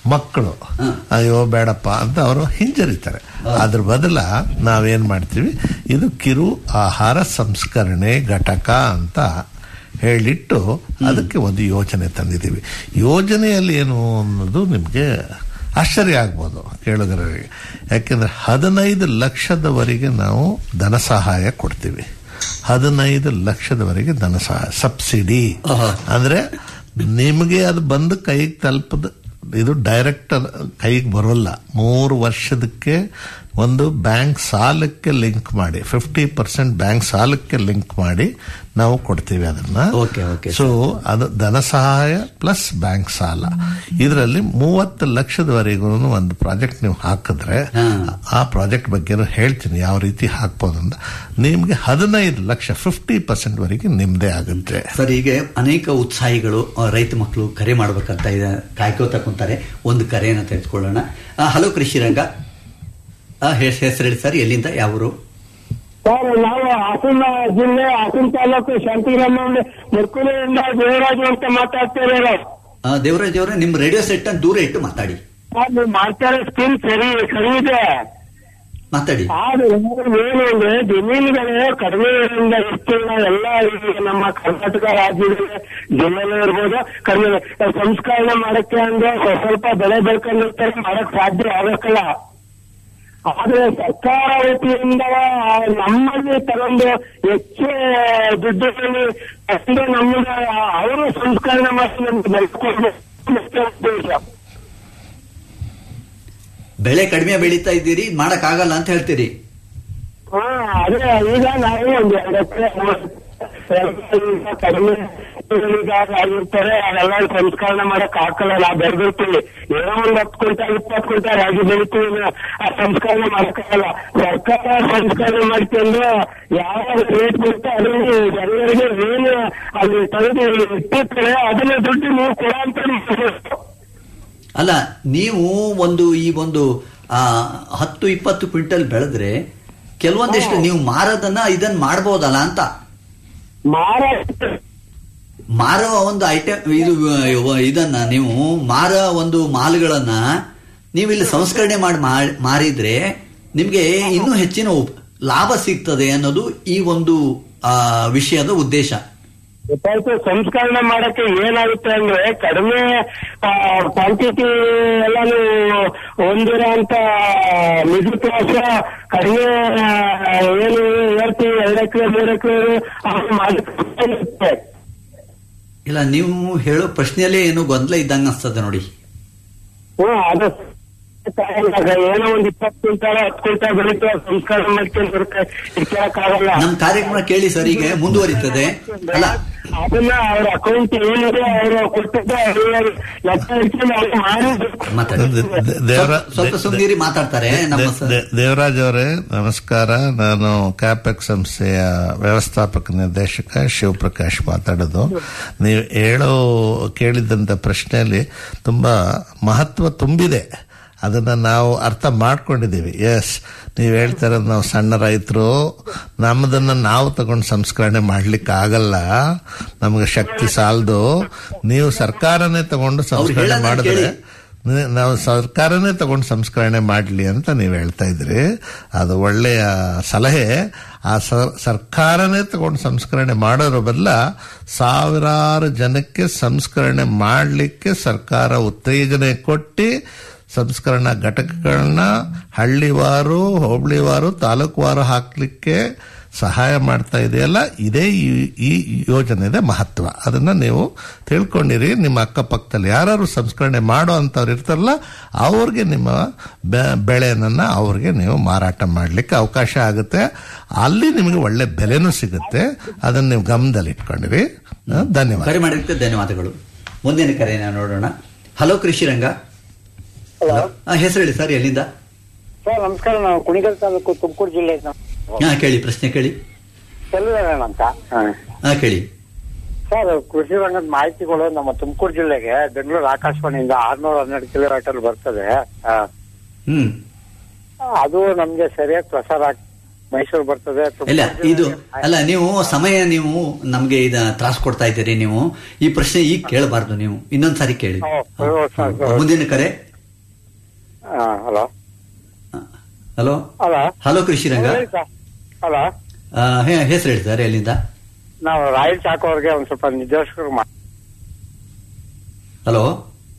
ಮಕ್ಕಳು ಅಯ್ಯೋ ಬೇಡಪ್ಪ ಅಂತ ಅವರು ಹಿಂಜರಿತಾರೆ ಅದ್ರ ಬದಲ ನಾವೇನ್ ಮಾಡ್ತೀವಿ ಇದು ಕಿರು ಆಹಾರ ಸಂಸ್ಕರಣೆ ಘಟಕ ಅಂತ ಹೇಳಿಟ್ಟು ಅದಕ್ಕೆ ಒಂದು ಯೋಜನೆ ತಂದಿದ್ದೀವಿ ಯೋಜನೆಯಲ್ಲಿ ಏನು ಅನ್ನೋದು ನಿಮಗೆ ಆಶ್ಚರ್ಯ ಆಗ್ಬೋದು ಕೇಳುಗರಿಗೆ ಯಾಕೆಂದ್ರೆ ಹದಿನೈದು ಲಕ್ಷದವರೆಗೆ ನಾವು ಧನ ಸಹಾಯ ಕೊಡ್ತೀವಿ ಹದಿನೈದು ಲಕ್ಷದವರೆಗೆ ಧನ ಸಹಾಯ ಸಬ್ಸಿಡಿ ಅಂದ್ರೆ ನಿಮಗೆ ಅದು ಬಂದು ಕೈಗೆ ತಲುಪದ ಇದು ಡೈರೆಕ್ಟ್ ಕೈಗೆ ಬರೋಲ್ಲ ಮೂರು ವರ್ಷದಕ್ಕೆ ಒಂದು ಬ್ಯಾಂಕ್ ಸಾಲಕ್ಕೆ ಲಿಂಕ್ ಮಾಡಿ ಫಿಫ್ಟಿ ಪರ್ಸೆಂಟ್ ಬ್ಯಾಂಕ್ ಸಾಲಕ್ಕೆ ಲಿಂಕ್ ಮಾಡಿ ನಾವು ಕೊಡ್ತೀವಿ ಅದನ್ನ Okay, okay, ಸೊ ಅದು ಧನ ಸಹಾಯ ಪ್ಲಸ್ ಬ್ಯಾಂಕ್ ಸಾಲ ಇದರಲ್ಲಿ ಮೂವತ್ತು ಲಕ್ಷದವರೆಗೂ ಒಂದು ಪ್ರಾಜೆಕ್ಟ್ ನೀವು ಹಾಕಿದ್ರೆ ಆ ಪ್ರಾಜೆಕ್ಟ್ ಬಗ್ಗೆ ಹೇಳ್ತೀನಿ ಯಾವ ರೀತಿ ಹಾಕ್ಬೋದು ಅಂತ ನಿಮ್ಗೆ ಹದಿನೈದು ಲಕ್ಷ ಫಿಫ್ಟಿ ಪರ್ಸೆಂಟ್ ವರೆಗೆ ನಿಮ್ದೇ ಆಗುತ್ತೆ ಸರ್ ಈಗ ಅನೇಕ ಉತ್ಸಾಹಿಗಳು ಆ, ರೈತ ಮಕ್ಕಳು ಕರೆ ಮಾಡ್ಬೇಕಂತ ಇದೆ ಕಾಯ್ಕೋತಾ ಕುಂತಾರೆ ಒಂದು ಕರೆಯನ್ನು ತೆಗೆದುಕೊಳ್ಳೋಣ ಆ, ಹಲೋ ಕೃಷಿ ರಂಗ ಹೆಸರು ಹೇಳಿ ಸರ್ ಎಲ್ಲಿಂದ ಯಾವರು ಸರ್ ನಾವು ಹಾಸನ ಜಿಲ್ಲೆ ಹಾಸನ ತಾಲೂಕು ಶಾಂತಿಗ್ರಾಮ ಮುರ್ಕುಲಿಯಿಂದ ದೇವರಾಜು ಅಂತ ಮಾತಾಡ್ತಿದ್ದಾರೆ ಆ, ದೇವರಾಜ್ ಅವರೇ ನಿಮ್ಮ ರೇಡಿಯೋ ಸೆಟ್ ಅನ್ನು ದೂರ ಇಟ್ಟು ಮಾತಾಡಿ ಸರ್ ನೀವು ಮಾಡ್ತಾ ಇರೋ ಸ್ಕೀಮ್ ಸರಿ ಸರಿ ಇದೆ ಮಾತಾಡಿ ಆದ್ರೆ ಏನು ಅಂದ್ರೆ ಜಮೀನುಗಳು ಕಡಿಮೆ ಇರೋದ್ರಿಂದ ಹೆಚ್ಚಿನ ಎಲ್ಲ ಈಗ ನಮ್ಮ ಕರ್ನಾಟಕ ರಾಜ್ಯದಲ್ಲಿ ಜಿಲ್ಲೆನೂ ಇರ್ಬೋದು ಕಡಿಮೆ ಸಂಸ್ಕರಣೆ ಮಾಡಕ್ಕೆ ಅಂದ್ರೆ ಸ್ವಲ್ಪ ಸ್ವಲ್ಪ ಬೆಳೆ ಬೆಳ್ಕೊಂಡಿರ್ತಾರೆ ಮಾಡಕ್ ಸಾಧ್ಯ ಆಗಕ್ಕಲ್ಲ ಆದ್ರೆ ಸರ್ಕಾರ ವತಿಯಿಂದ ನಮ್ಮಲ್ಲಿ ತಗೊಂಡು ಹೆಚ್ಚು ದುಡ್ಡಿನಲ್ಲಿ ತಂದು ನಮ್ಮನ್ನ ಅವರು ಸಂಸ್ಕರಣೆ ಮಾಡಿ ನಮ್ಗೆ ಬೆಳ್ಕೊಂಡು ಉದ್ದೇಶ ಬೆಳೆ ಕಡಿಮೆ ಬೆಳೀತಾ ಇದ್ದೀರಿ ಮಾಡಕ್ ಆಗಲ್ಲ ಅಂತ ಹೇಳ್ತೀರಿ ಹಾ ಅದೇ ಈಗ ನಾವು ಒಂದು ಎರಡು ಎಕರೆ ಈಗ ಕಡಿಮೆ ಆಗಿರ್ತಾರೆ ಅದೆಲ್ಲ ಸಂಸ್ಕರಣೆ ಮಾಡಕ್ ಹಾಕಲ್ಲ ನಾವು ಬೆಳೆದಿರ್ತೀವಿ ಏನೋ ಒಂದ್ ಹತ್ತು ಕ್ವಿಂಟಲ್ ಇಪ್ಪತ್ತು ಕ್ವಿಂಟಲ್ ರಾಗಿ ಬೆಳಿತೀವಿ ಆ ಸಂಸ್ಕರಣೆ ಮಾಡಕ್ಕಾಗಲ್ಲ ಸರ್ಕಾರ ಸಂಸ್ಕರಣೆ ಮಾಡ್ಕೊಂಡು ಯಾವ ರೇಟ್ ಬರುತ್ತೆ ಅದರಲ್ಲಿ ಜನರಿಗೆ ಏನು ಅಲ್ಲಿ ತೆಗೆದು ಇಟ್ಟಿರ್ತಾರೆ ಅದನ್ನ ದುಡ್ಡು ನೀವು ಕೊಡ ಅಂತ ಅಲ್ಲ ನೀವು ಒಂದು ಈ ಒಂದು ಆ ಹತ್ತು ಇಪ್ಪತ್ತು ಕ್ವಿಂಟಲ್ ಬೆಳೆದ್ರೆ ಕೆಲವೊಂದಿಷ್ಟು ನೀವು ಮಾರೋದನ್ನ ಇದನ್ನ ಮಾಡ್ಬೋದಲ್ಲ ಅಂತ ಮಾರಾಟ ಮಾರೋ ಒಂದು ಐಟಮ್ ಇದು ಅಹ್, ಇದನ್ನ ನೀವು ಮಾರೋ ಒಂದು ಮಾಲ್ಗಳನ್ನ ನೀವು ಇಲ್ಲಿ ಸಂಸ್ಕರಣೆ ಮಾಡಿ ಮಾ- ಮಾರಿದ್ರೆ ನಿಮ್ಗೆ ಇನ್ನೂ ಹೆಚ್ಚಿನ ಉಪ್- ಲಾಭ ಸಿಗ್ತದೆ ಅನ್ನೋದು ಈ ಒಂದು ಆ, ವಿಷಯದ ಉದ್ದೇಶ ಗೊತ್ತಾಯ್ತು ಸಂಸ್ಕರಣೆ ಮಾಡಕ್ಕೆ ಏನಾಗುತ್ತೆ ಅಂದ್ರೆ ಕಡಿಮೆ ಕ್ವಾಂಟಿಟಿ ಎಲ್ಲ ನೀವು ಹೊಂದಿರೋ ಅಂತ ಮಿಡಲ್ ಕ್ಲಾಸ್ ಕಡಿಮೆ ಆ, ಏನು ಹೇಳ್ತೀವಿ ಎರಡು ಎಕರೆ ಮೂರು ಎಕರೆ ಮಾಡಕ್ಕೆ ಇಲ್ಲ ನೀವು ಹೇಳೋ ಪ್ರಶ್ನೆಯಲ್ಲೇ ಏನೋ ಗೊಂದಲ ಇದ್ದಂಗ ಅನ್ಸ್ತದೆ ನೋಡಿ ಹ್ಮ್ ಅದು ಏನೋ ಒಂದ್ ಇಪ್ಪತ್ತು ಕ್ವಿಂಟಾಲ್ ಹತ್ತು ಕ್ವಿಂಟಾಲ್ ಬೆಳೀತು ಸಂಸ್ಕರಣೆ ಮಾಡ್ಕೊಂಡು ಬರುತ್ತೆ ಇಟ್ಕೊಳಕ್ಕಾಗಲ್ಲ ನಮ್ ಕಾರ್ಯಕ್ರಮ ಕೇಳಿ ಸರ್ ಈಗ ಮುಂದುವರಿತದೆ ಅಲ್ಲ ಅದನ್ನ ಅವ್ರ ಅಕೌಂಟ್ ಏನಿದೆ ಅವರು ಕೊಟ್ಟಿದ್ದ ಲೆಕ್ಕ ಇಟ್ಕೊಂಡು ಅವ್ರು ಮಾಡಿ ಮಾತಾಡಿ ದೆ- ದೆ- ದೇವರ- ಸ್ವಲ್ಪ- ಸ್ವಲ್ಪ ಸುಮ್ಮನಿರಿ ಮಾತಾಡ್ತಾರೆ ನಮ್ಮ ದೆ- ಸ- ದೆ- ದೇವರಾಜ್ ಅವರೇ ನಮಸ್ಕಾರ ನಾನು ಕ್ಯಾಪೆಕ್ ಸಂಸ್ಥೆಯ ವ್ಯವಸ್ಥಾಪಕ ನಿರ್ದೇಶಕ ಶಿವಪ್ರಕಾಶ್ ಮಾತಾಡೋದು ನೀವು ಹೇಳೋ ಕೇಳಿದಂತ ಪ್ರಶ್ನೆಯಲ್ಲಿ ತುಂಬಾ ಮಹತ್ವ ತುಂಬಿದೆ ಅದನ್ನ ನಾವು ಅರ್ಥ ಮಾಡ್ಕೊಂಡಿದ್ದೀವಿ ಎಸ್ ನೀವು ಹೇಳ್ತಾರ ನಾವು ಸಣ್ಣ ರೈತರು ನಮ್ಮದನ್ನ ನಾವು ತಗೊಂಡು ಸಂಸ್ಕರಣೆ ಮಾಡ್ಲಿಕ್ಕೆ ಆಗಲ್ಲ ನಮಗೆ ಶಕ್ತಿ ಸಾಲದು ನೀವು ಸರ್ಕಾರನೇ ತಗೊಂಡು ಸಂಸ್ಕರಣೆ ಹೇಳೋದನ್ನ ಮಾಡಿದ್ರೆ ಕೇಳಿ. ನಿ- ನಾವು ಸರ್ಕಾರನೇ ತಗೊಂಡು ಸಂಸ್ಕರಣೆ ಮಾಡಲಿ ಅಂತ ನೀವು ಹೇಳ್ತಾ ಇದ್ರಿ ಅದು ಒಳ್ಳೆಯ ಸಲಹೆ ಆ ಸ- ಸರ್ಕಾರನೇ ತಗೊಂಡು ಸಂಸ್ಕರಣೆ ಮಾಡೋದ್ರ ಬದಲ ಸಾವಿರಾರು ಜನಕ್ಕೆ ಸಂಸ್ಕರಣೆ ಮಾಡಲಿಕ್ಕೆ ಸರ್ಕಾರ ಉತ್ತೇಜನೆ ಕೊಟ್ಟು ಸಂಸ್ಕರಣಾ ಘಟಕಗಳನ್ನ ಹಳ್ಳಿವಾರು ಹೋಬಳಿವಾರು ತಾಲೂಕುವಾರು ಹಾಕ್ಲಿಕ್ಕೆ ಸಹಾಯ ಮಾಡ್ತಾ ಇದೆಯಲ್ಲ ಇದೇ ಈ- ಈ ಯೋಜನೆದ ಮಹತ್ವ ಅದನ್ನ ನೀವು ತಿಳ್ಕೊಂಡಿರಿ ನಿಮ್ಮ ಅಕ್ಕಪಕ್ಕದಲ್ಲಿ ಯಾರು ಸಂಸ್ಕರಣೆ ಮಾಡೋ ಅಂತವ್ರು ಇರ್ತಾರಲ್ಲ ಅವ್ರಿಗೆ ನಿಮ್ಮ ಬೆ- ಬೆಳೆನನ್ನ ಅವ್ರಿಗೆ ನೀವು ಮಾರಾಟ ಮಾಡ್ಲಿಕ್ಕೆ ಅವಕಾಶ ಆಗುತ್ತೆ ಅಲ್ಲಿ ನಿಮಗೆ ಒಳ್ಳೆ ಬೆಲೆನೂ ಸಿಗುತ್ತೆ ಅದನ್ನ ನೀವು ಗಮನದಲ್ಲಿ ಇಟ್ಕೊಂಡಿರಿ ಆ, ಧನ್ಯವಾದ ಕರೆ ಮಾಡಿದ್ದಕ್ಕೆ ಧನ್ಯವಾದಗಳು ಮುಂದಿನ ಕರೆನ ನೋಡೋಣ ಹಲೋ ಕೃಷಿ ರಂಗ ಆ, ಹೆಸರು ಹೇಳಿ ಸರ್ ಎಲ್ಲಿಂದ ಸರ್ ನಮಸ್ಕಾರ ನಾವು ಕುಣಿಗಲ್ ತಾಲೂಕು ತುಮಕೂರು ಜಿಲ್ಲೆ ಹಾ ಕೇಳಿ ಪ್ರಶ್ನೆ ಕೇಳಿ ಚೆಲ್ಲುವೇಣ ಅಂತ ಹಾ ಕೇಳಿ ಸರ್ ಕೃಷಿ ರಂಗದ ಮಾಹಿತಿಗಳು ನಮ್ಮ ತುಮಕೂರು ಜಿಲ್ಲೆಗೆ ಬೆಂಗಳೂರು ಆಕಾಶವಾಣಿಯಿಂದ ಆರ್ನೂರ ಹನ್ನೆರಡು ಕಿಲೋಮೀಟರ್ ಬರ್ತದೆ ಆ, ಹ್ಮ್ ಅದು ನಮ್ಗೆ ಸರಿಯಾಗಿ ಪ್ರಸಾರ ಆಗ್- ಮೈಸೂರು ಬರ್ತದೆ ತುಮಕೂರು ಇಲ್ಲ ಇದು ಜಿಲ್ಲೆಗೆ- ಅಲ್ಲ ನೀವು ಸಮಯ ನೀವು ನಮ್ಗೆ ಇದ ತ್ರಾಸ ಕೊಡ್ತಾ ಇದ್ದೀರಿ ನೀವು ಈ ಪ್ರಶ್ನೆ ಈಗ ಕೇಳಬಾರ್ದು ನೀವು ಇನ್ನೊಂದ್ಸಾರಿ ಕೇಳಿ ಹೌದು, ಹೌದು, ಸರ್, ಹೌದು. ಮುಂದಿನ ಕರೆ ಹಲೋ ಹಲೋ ಹಲೋ ಹಲೋ ಕೃಷಿರಂಗ ಹೇಳಿ ಸರ್ ಹಲೋ ಆ, ಹೇ- ಹೆಸರು ಹೇಳಿ ಸರ್ ಎಲ್ಲಿಂದ ನಾವು ರಾಯಲ್ ಚಾಕು ಅವ್ರಿಗೆ ಒಂದ್ ಸ್ವಲ್ಪ ನಿರ್ದೇಶಕರು ಮಾ- ಹಲೋ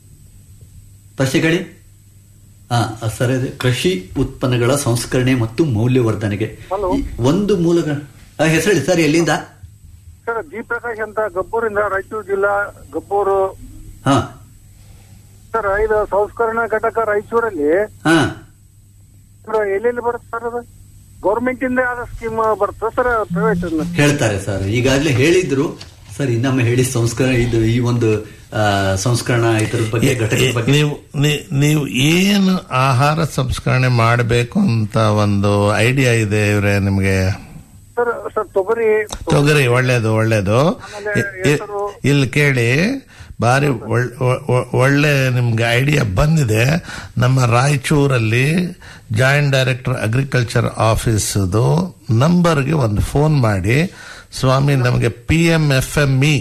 ಪ್ರಶ್ನೆ ಕೇಳಿ ಹಾ ಸರ್ ಇದು ಕೃಷಿ ಉತ್ಪನ್ನಗಳ ಸಂಸ್ಕರಣೆ ಮತ್ತು ಮೌಲ್ಯವರ್ಧನೆಗೆ ಹಲೋ. ಈ ಒಂದು ಮೂಲಗಳ ಆ, ಹೆಸರು ಹೇಳಿ ಸರ್ ಎಲ್ಲಿಂದ ಸರ್ ಜಿ ಪ್ರಕಾಶ್ ಅಂತ ಗಬ್ಬೂರಿಂದ ರಾಯಚೂರು ಜಿಲ್ಲಾ ಗಬ್ಬೂರು ಹಾ ಸರ್ ಇದು ಸಂಸ್ಕರಣಾ ಘಟಕ ರಾಯಚೂರಲ್ಲಿ ಹಾ ಸರ್ ಎಲ್ಲೆಲ್ಲಿ ಬರುತ್ತೆ ಸರ್ ಅದು ಗೌರ್ಮೆಂಟ್ ಇಂದ ಯಾವ್ದು ಸ್ಕೀಮ್ ಬರುತ್ತೆ ಸರ್ ಪ್ರೈವೇಟ್ ಹೇಳ್ತಾರೆ ಸರ್ ಈಗಾಗಲೇ ಹೇಳಿದ್ರು ಸರ್ ಇನ್ನೊಮ್ಮೆ ಹೇಳಿ ಸಂಸ್ಕರಣ ಇದು ಈ ಒಂದು ಆ, ಸಂಸ್ಕರಣಾ ಇದ್ರ ಬಗ್ಗೆ ಘಟಕದ ಬಗ್ಗೆ ನೀವು ನೀ- ನೀವು ಏನು ಆಹಾರ ಸಂಸ್ಕರಣೆ ಮಾಡಬೇಕು ಅಂತ ಒಂದು ಐಡಿಯಾ ಇದೆ ಇವ್ರೆ ನಿಮ್ಗೆ ಸರ್ ಸರ್ ತೊಗರಿ ತೊಗರಿ ಒಳ್ಳೇದು ಒಳ್ಳೇದು ಆಮೇಲೆ ಇ- ಇ- ಹೆಸರು. ಇಲ್ಲಿ ಕೇಳಿ ಬಾರಿ ಒಳ್- ಒ- ಒ- ಒಳ್ಳೆ ನಿಮ್ಗೆ ಐಡಿಯಾ ಬಂದಿದೆ ನಮ್ಮ ರಾಯಚೂರಲ್ಲಿ ಜಾಯಿಂಟ್ ಡೈರೆಕ್ಟರ್ ಅಗ್ರಿಕಲ್ಚರ್ ಆಫೀಸದು ನಂಬರ್ಗೆ ಒಂದು ಫೋನ್ ಮಾಡಿ ಸ್ವಾಮಿ ನಮಗೆ P M F M E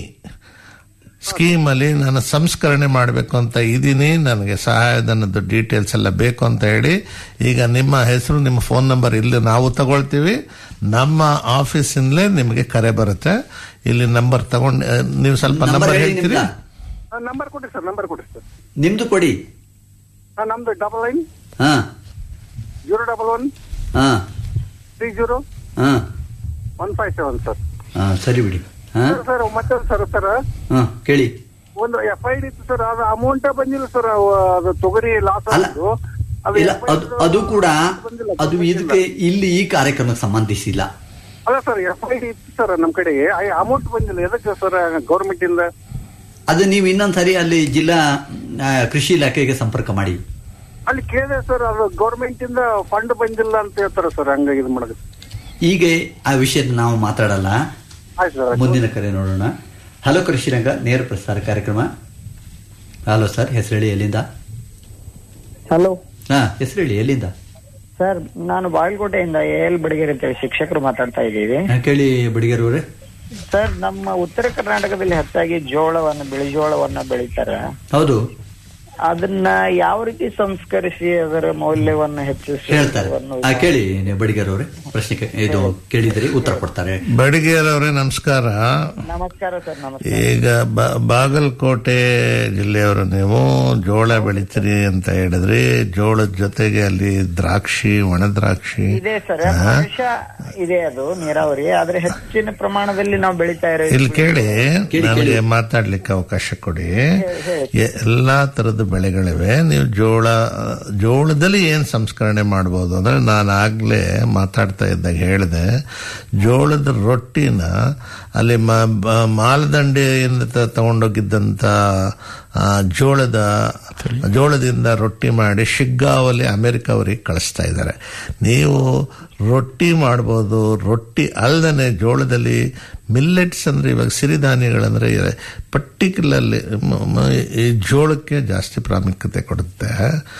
scheme ಅಲ್ಲಿ ನಾನು ಸಂಸ್ಕರಣೆ ಮಾಡಬೇಕು ಅಂತ ಇದ್ದೀನಿ ನನಗೆ ಸಹಾಯಧನದ ಡೀಟೇಲ್ಸ್ ಎಲ್ಲ ಬೇಕು ಅಂತ ಹೇಳಿ ಈಗ ನಿಮ್ಮ ಹೆಸರು ನಿಮ್ಮ ಫೋನ್ ನಂಬರ್ ಇಲ್ಲಿ ನಾವು ತಗೊಳ್ತೀವಿ ನಮ್ಮ ಆಫೀಸಿಂದಲೇ ನಿಮಗೆ ಕರೆ ಬರುತ್ತೆ ಇಲ್ಲಿ ನಂಬರ್ ತಗೊಂಡು ಆ, ನೀವು ಸ್ವಲ್ಪ ನಂಬರ್ ನಂಬರ್ ಹೇಳಿ ಹೇಳ್ತೀರಿ ನಿಮ್ದ? ನಂಬರ್ ಕೊಡಿ ಸರ್ ನಂಬರ್ ಕೊಡಿ ಸರ್ ನಿಮ್ದು ಕೊಡಿ ಆ, ನಮ್ದು ಡಬಲ್ ನೈನ್ ಹಾ ಜೀರೋ ಡಬಲ್ ಒನ್ ಹಾ ತ್ರೀ ಜೀರೋ ಹಾ ಒನ್ ಫೈವ್ ಸೆವೆನ್ ಸರ್ ಹಾ ಸರಿ ಬಿಡಿ ಹಾ ಸರ್ ಸರ್ ಮತ್ತೊಂದು ಸರ್ ಸರ್ ಹಾ ಕೇಳಿ ಒಂದು ಎಫ್ ಐ ಡಿ ಇತ್ತು ಸರ್ ಅದು ಅಮೌಂಟ್ ಬಂದಿಲ್ಲ ಸರ್ ಅದು ತೊಗರಿ ಲಾಸ್ ಅಲ್ಲ. ಆಗೋದು ಅದು ಇಲ್ಲ FID ಅದು ಅದು ಕೂಡ ಬಂದಿಲ್ಲ, ಅದು ಬಂದಿಲ್ಲ. ಇದಕ್ಕೆ ಇಲ್ಲಿ ಈ ಕಾರ್ಯಕ್ರಮಕ್ಕೆ ಸಂಬಂಧಿಸಿಲ್ಲ ಅಲ್ಲ ಸರ್ ಎಫ್ ಐ ಡಿ ಇತ್ತು ಸರ್ ನಮ್ ಕಡೆಗೆ ಅಮೌಂಟ್ ಬಂದಿಲ್ಲ ಎದಕ್ಕೆ ಸರ್ ಗೌರ್ಮೆಂಟ್ ಇಂದ ಅದು ನೀವು ಇನ್ನೊಂದ್ಸರಿ ಅಲ್ಲಿ ಜಿಲ್ಲಾ ಆ, ಕೃಷಿ ಇಲಾಖೆಗೆ ಸಂಪರ್ಕ ಮಾಡಿ ಅಲ್ಲಿ ಕೇಳಿದೆ ಸರ್ ಅದು ಗೌರ್ಮೆಂಟ್ ಇಂದ ಫಂಡ್ ಬಂದಿಲ್ಲ ಅಂತ ಹೇಳ್ತಾರೆ ಸರ್ ಹಂಗ ಇದು ಮಾಡೋದು ಈಗ ಆ ವಿಷಯದ ನಾವು ಮಾತಾಡಲ್ಲ ಆಯ್ತು ಸರ್ ಮುಂದಿನ ಕರೆ ನೋಡೋಣ ಹಲೋ ಕೃಷಿರಂಗ ನೇರ ಪ್ರಸಾರ ಕಾರ್ಯಕ್ರಮ ಹಲೋ ಸರ್ ಹೆಸರು ಹೇಳಿ ಎಲ್ಲಿಂದ ಹಲೋ ಹಾ ಹೆಸರು ಹೇಳಿ ಎಲ್ಲಿಂದ ಸರ್ ನಾನು ಬಾಗಲಕೋಟೆಯಿಂದ ಎ ಎಲ್ ಬಡಿಗೇರಿ ಅಂತೇಳಿ ಶಿಕ್ಷಕರು ಮಾತಾಡ್ತಾ ಇದ್ದೀವಿ ಹಾ, ಕೇಳಿ ಬಡಿಗರವ್ರೆ ಸರ್ ನಮ್ಮ ಉತ್ತರ ಕರ್ನಾಟಕದಲ್ಲಿ ಹೆಚ್ಚಾಗಿ ಜೋಳವನ್ನ ಬಿಳಿ ಜೋಳವನ್ನ ಬೆಳಿತಾರೆ ಹೌದು ಅದನ್ನ ಯಾವ ರೀತಿ ಸಂಸ್ಕರಿಸಿ ಅದರ ಮೌಲ್ಯವನ್ನ ಹೆಚ್ಚಿಸಿ ಹೇಳ್ತಾರೆ ಅನ್ನೋದು- ಆ, ಕೇಳಿ ಬಡಿಗರವ್ರೆ ಪ್ರಶ್ನೆ ಕೇ- ಇದು ಕೇಳಿದರೆ ಉತ್ತರ ಕೊಡ್ತಾರೆ ಬಡಿಗೇರವ್ರೆ ನಮಸ್ಕಾರ ನಮಸ್ಕಾರ ಸರ್ ನಮಸ್ಕಾರ ಈಗ ಬ- ಬಾಗಲಕೋಟೆ ಜಿಲ್ಲೆಯವರು ನೀವು ಜೋಳ ಬೆಳಿತೀರಿ ಅಂತ ಹೇಳಿದ್ರಿ ಜೋಳದ ಜೊತೆಗೆ ಅಲ್ಲಿ ದ್ರಾಕ್ಷಿ ಒಣ ದ್ರಾಕ್ಷಿ ಇದೆ ಸರ್ ಹಾ? ಭವಿಷ್ಯ ಇದೆ ಅದು ನೀರಾವರಿ ಆದ್ರೆ ಹೆಚ್ಚಿನ ಪ್ರಮಾಣದಲ್ಲಿ ನಾವು ಬೆಳಿತಾ ಇರೋ ಇಲ್ಲಿ ಕೇಳಿ ಕೇಳಿ, ನನಗೆ ಕೇಳಿ. ಮಾತಾಡ್ಲಿಕ್ಕೆ ಅವಕಾಶ ಕೊಡಿ ಹೇಳಿ. ಎ- ಎಲ್ಲಾ ತರದ ಬೆಳೆಗಳಿವೆ ನೀವು ಜೋಳ ಜೋಳದಲ್ಲಿ ಏನ್ ಸಂಸ್ಕರಣೆ ಮಾಡಬಹುದು ಅಂದ್ರೆ ನಾನು ಆಗ್ಲೇ ಮಾತಾಡ್ತಾ ಇದ್ದಾಗ ಹೇಳಿದೆ ಜೋಳದ ರೊಟ್ಟಿನ ಅಲ್ಲಿ ಮ- ಬ- ಮಾಲದಂಡೆಯಿಂದ ತ- ತಗೊಂಡೋಗಿದ್ದಂತ ಆ, ಜೋಳದ ಜೋಳದಿಂದ ರೊಟ್ಟಿ ಮಾಡಿ ಶಿಗ್ಗಾವಲ್ಲಿ ಅಮೆರಿಕ ಅವರಿಗೆ ಕಳಿಸ್ತಾ ಇದ್ದಾರೆ ನೀವು ರೊಟ್ಟಿ ಮಾಡ್ಬೋದು ರೊಟ್ಟಿ ಅಲ್ಲದೆ ಜೋಳದಲ್ಲಿ ಮಿಲ್ಲೆಟ್ಸ್ ಅಂದ್ರೆ ಇವಾಗ ಸಿರಿಧಾನ್ಯಗಳಂದ್ರೆ ಪರ್ಟಿಕ್ಯುಲರ್ಲಿ ಈ ಜೋಳಕ್ಕೆ ಜಾಸ್ತಿ ಪ್ರಾಮುಖ್ಯತೆ ಕೊಡುತ್ತೆ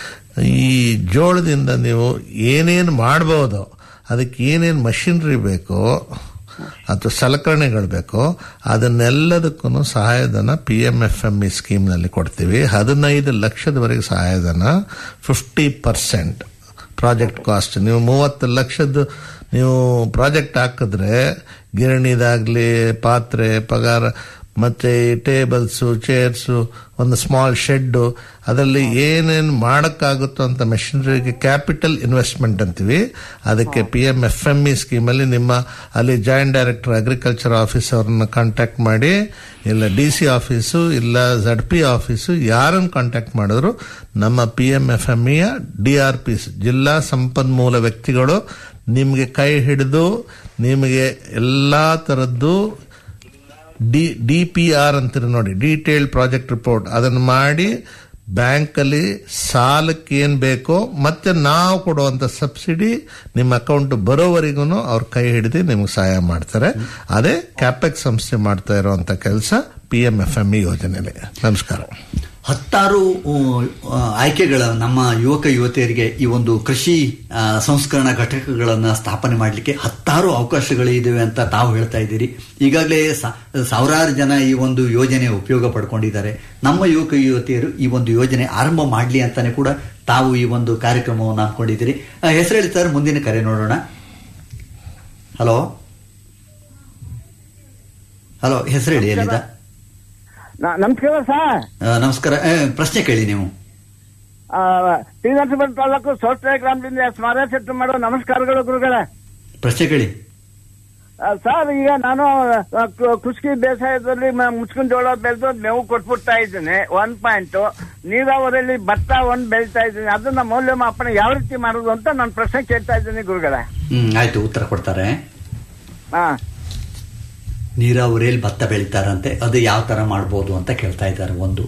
ಈ ಜೋಳದಿಂದ ನೀವು ಏನೇನು ಮಾಡ್ಬೋದು ಅದಕ್ಕೆ ಏನೇನು ಮಷಿನರಿ ಬೇಕೋ ಅಥವಾ ಸಲಕರಣೆಗಳು ಬೇಕೋ ಅದನ್ನೆಲ್ಲದಕ್ಕೂ ಸಹಾಯಧನ P M F M E ಸ್ಕೀಮ್ನಲ್ಲಿ ಕೊಡ್ತೀವಿ ಹದಿನೈದು ಲಕ್ಷದವರೆಗೆ ಸಹಾಯಧನ ಫಿಫ್ಟಿ ಪರ್ಸೆಂಟ್ ಪ್ರಾಜೆಕ್ಟ್ ಕಾಸ್ಟ್ ನೀವು ಮೂವತ್ತು ಲಕ್ಷದ್ದು ನೀವು ಪ್ರಾಜೆಕ್ಟ್ ಹಾಕಿದ್ರೆ ಗಿರಣಿದಾಗ್ಲಿ ಪಾತ್ರೆ ಪಗಾರ ಮತ್ತೆ ಟೇಬಲ್ಸು ಚೇರ್ಸು ಒಂದು ಸ್ಮಾಲ್ ಶೆಡ್ಡು ಅದರಲ್ಲಿ ಏನೇನು ಮಾಡೋಕ್ಕಾಗುತ್ತೋ ಅಂತ ಮೆಷಿನರಿಗೆ ಕ್ಯಾಪಿಟಲ್ ಇನ್ವೆಸ್ಟ್ಮೆಂಟ್ ಅಂತೀವಿ ಅದಕ್ಕೆ P M F M E ಸ್ಕೀಮಲ್ಲಿ ನಿಮ್ಮ ಅಲ್ಲಿ ಜಾಯಿಂಟ್ ಡೈರೆಕ್ಟರ್ ಅಗ್ರಿಕಲ್ಚರ್ ಆಫೀಸ್ ಅವ್ರನ್ನ ಕಾಂಟ್ಯಾಕ್ಟ್ ಮಾಡಿ ಇಲ್ಲ ಡಿ ಸಿ ಆಫೀಸು ಇಲ್ಲ ಝಡ್ ಪಿ ಆಫೀಸು ಯಾರನ್ನು ಕಾಂಟ್ಯಾಕ್ಟ್ ಮಾಡಿದ್ರು ನಮ್ಮ ಪಿ ಎಂ ಎಫ್ ಎಂ ಇಯ ಡಿ ಆರ್ ಪಿ ಜಿಲ್ಲಾ ಸಂಪನ್ಮೂಲ ವ್ಯಕ್ತಿಗಳು ನಿಮಗೆ ಕೈ ಹಿಡಿದು ನಿಮಗೆ ಎಲ್ಲಾ ತರದ್ದು ಡಿ ಡಿ ಪಿ ಆರ್ ಅಂತೀರಿ ನೋಡಿ ಡೀಟೇಲ್ಡ್ ಪ್ರಾಜೆಕ್ಟ್ ರಿಪೋರ್ಟ್ ಅದನ್ನು ಮಾಡಿ ಬ್ಯಾಂಕಲ್ಲಿ ಸಾಲಕ್ಕೆ ಏನ್ ಬೇಕೋ ಮತ್ತೆ ನಾವು ಕೊಡುವಂತ ಸಬ್ಸಿಡಿ ನಿಮ್ಮ ಅಕೌಂಟ್ ಬರೋವರೆಗೂ ಅವ್ರ ಕೈ ಹಿಡಿದು ನಿಮ್ಗೆ ಸಹಾಯ ಮಾಡ್ತಾರೆ ಅದೇ ಕ್ಯಾಪೆಕ್ ಸಂಸ್ಥೆ ಮಾಡ್ತಾ ಇರುವಂತ ಕೆಲಸ P M F M E ಯೋಜನೆಯಲ್ಲಿ ನಮಸ್ಕಾರ ಹತ್ತಾರು ಉ, ಆ, ಆಯ್ಕೆಗಳ ನಮ್ಮ ಯುವಕ ಯುವತಿಯರಿಗೆ ಈ ಒಂದು ಕೃಷಿ ಆ, ಸಂಸ್ಕರಣಾ ಘಟಕಗಳನ್ನು ಸ್ಥಾಪನೆ ಮಾಡಲಿಕ್ಕೆ ಹತ್ತಾರು ಅವಕಾಶಗಳಿವೆ ಅಂತ ತಾವು ಹೇಳ್ತಾ ಇದ್ದೀರಿ ಈಗಾಗಲೇ ಸಾ- ಸಾವಿರಾರು ಜನ ಈ ಒಂದು ಯೋಜನೆ ಉಪಯೋಗ ಪಡ್ಕೊಂಡಿದ್ದಾರೆ ನಮ್ಮ ಯುವಕ ಯುವತಿಯರು ಈ ಒಂದು ಯೋಜನೆ ಆರಂಭ ಮಾಡಲಿ ಅಂತಾನೆ ಕೂಡ ತಾವು ಈ ಒಂದು ಕಾರ್ಯಕ್ರಮವನ್ನು ಹಾಕೊಂಡಿದ್ದೀರಿ ಹೆಸರು ಹೇಳಿ ಸರ್ ಮುಂದಿನ ಕರೆ ನೋಡೋಣ ಹಲೋ ಹಲೋ ಹೆಸರು ಹೇಳಿ ಎಲ್ಲಿಂದ ನಮಸ್ಕಾರ ಸರ್ ಆ, ನಮಸ್ಕಾರ ಆ, ಪ್ರಶ್ನೆ ಕೇಳಿ ನೀವು ಟಿ ನರಸೀಪುರ ತಾಲೂಕು ಸೋಸ್ಟೆ ಗ್ರಾಮದಿಂದ ಸ್ಮರ ಶೆಟ್ಟಿ ಮಾಡೋ ನಮಸ್ಕಾರಗಳು ಗುರುಗಳೇ ಪ್ರಶ್ನೆ ಕೇಳಿ ಆ, ಸರ್ ಈಗ ನಾನು ಆ, ಕು- ಕೃಷಿ ಬೇಸಾಯದಲ್ಲಿ ಮ- ಮುಚ್ಕಿನ ಜೋಳ ಬೆಳೆದು ಮೇವು ಕೊಟ್ಬಿಡ್ತಾ ಇದ್ದೀನಿ ಒನ್ ಪಾಯಿಂಟ್ ನೀರಾವರಿಯಲ್ಲಿ ಭತ್ತ ಒಂದ್ ಬೆಳಿತಾ ಇದ್ದೀನಿ ಅದನ್ನ ಮೌಲ್ಯಮಾಪನ ಯಾವ ರೀತಿ ಮಾಡೋದು ಅಂತ ನಾನು ಪ್ರಶ್ನೆ ಕೇಳ್ತಾ ಇದ್ದೀನಿ ಗುರುಗಳೇ ಹ್ಮ್ ಆಯ್ತು ಉತ್ತರ ಕೊಡ್ತಾರೆ ಹಾ ನೀರಾವರಿಯಲ್ಲಿ ಭತ್ತ ಬೆಳಿತಾರಂತೆ ಅದು ಯಾವ ತರ ಮಾಡ್ಬೋದು ಅಂತ ಕೇಳ್ತಾ ಇದ್ದಾರೆ ಒಂದು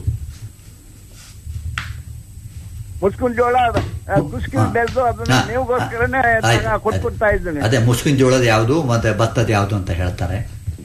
ಮುಚ್ಕಿನ ಜೋಳ ಆ, ಕೃಷಿ ಹಾ. ಬೆಳೆದು ಅದನ್ನ ಹಾ. ನೀವುಗೋಸ್ಕರನೇ ಆಯ್ತು, ನಾನು ಕೊಟ್ಬಿಡ್ತಾ ಆಯ್ತು. ಇದ್ದೀನಿ ಅದೇ ಮುಸ್ಕಿನ ಜೋಳದ ಯಾವುದು ಮತ್ತೆ ಭತ್ತದ ಯಾವುದು ಅಂತ ಹೇಳ್ತಾರೆ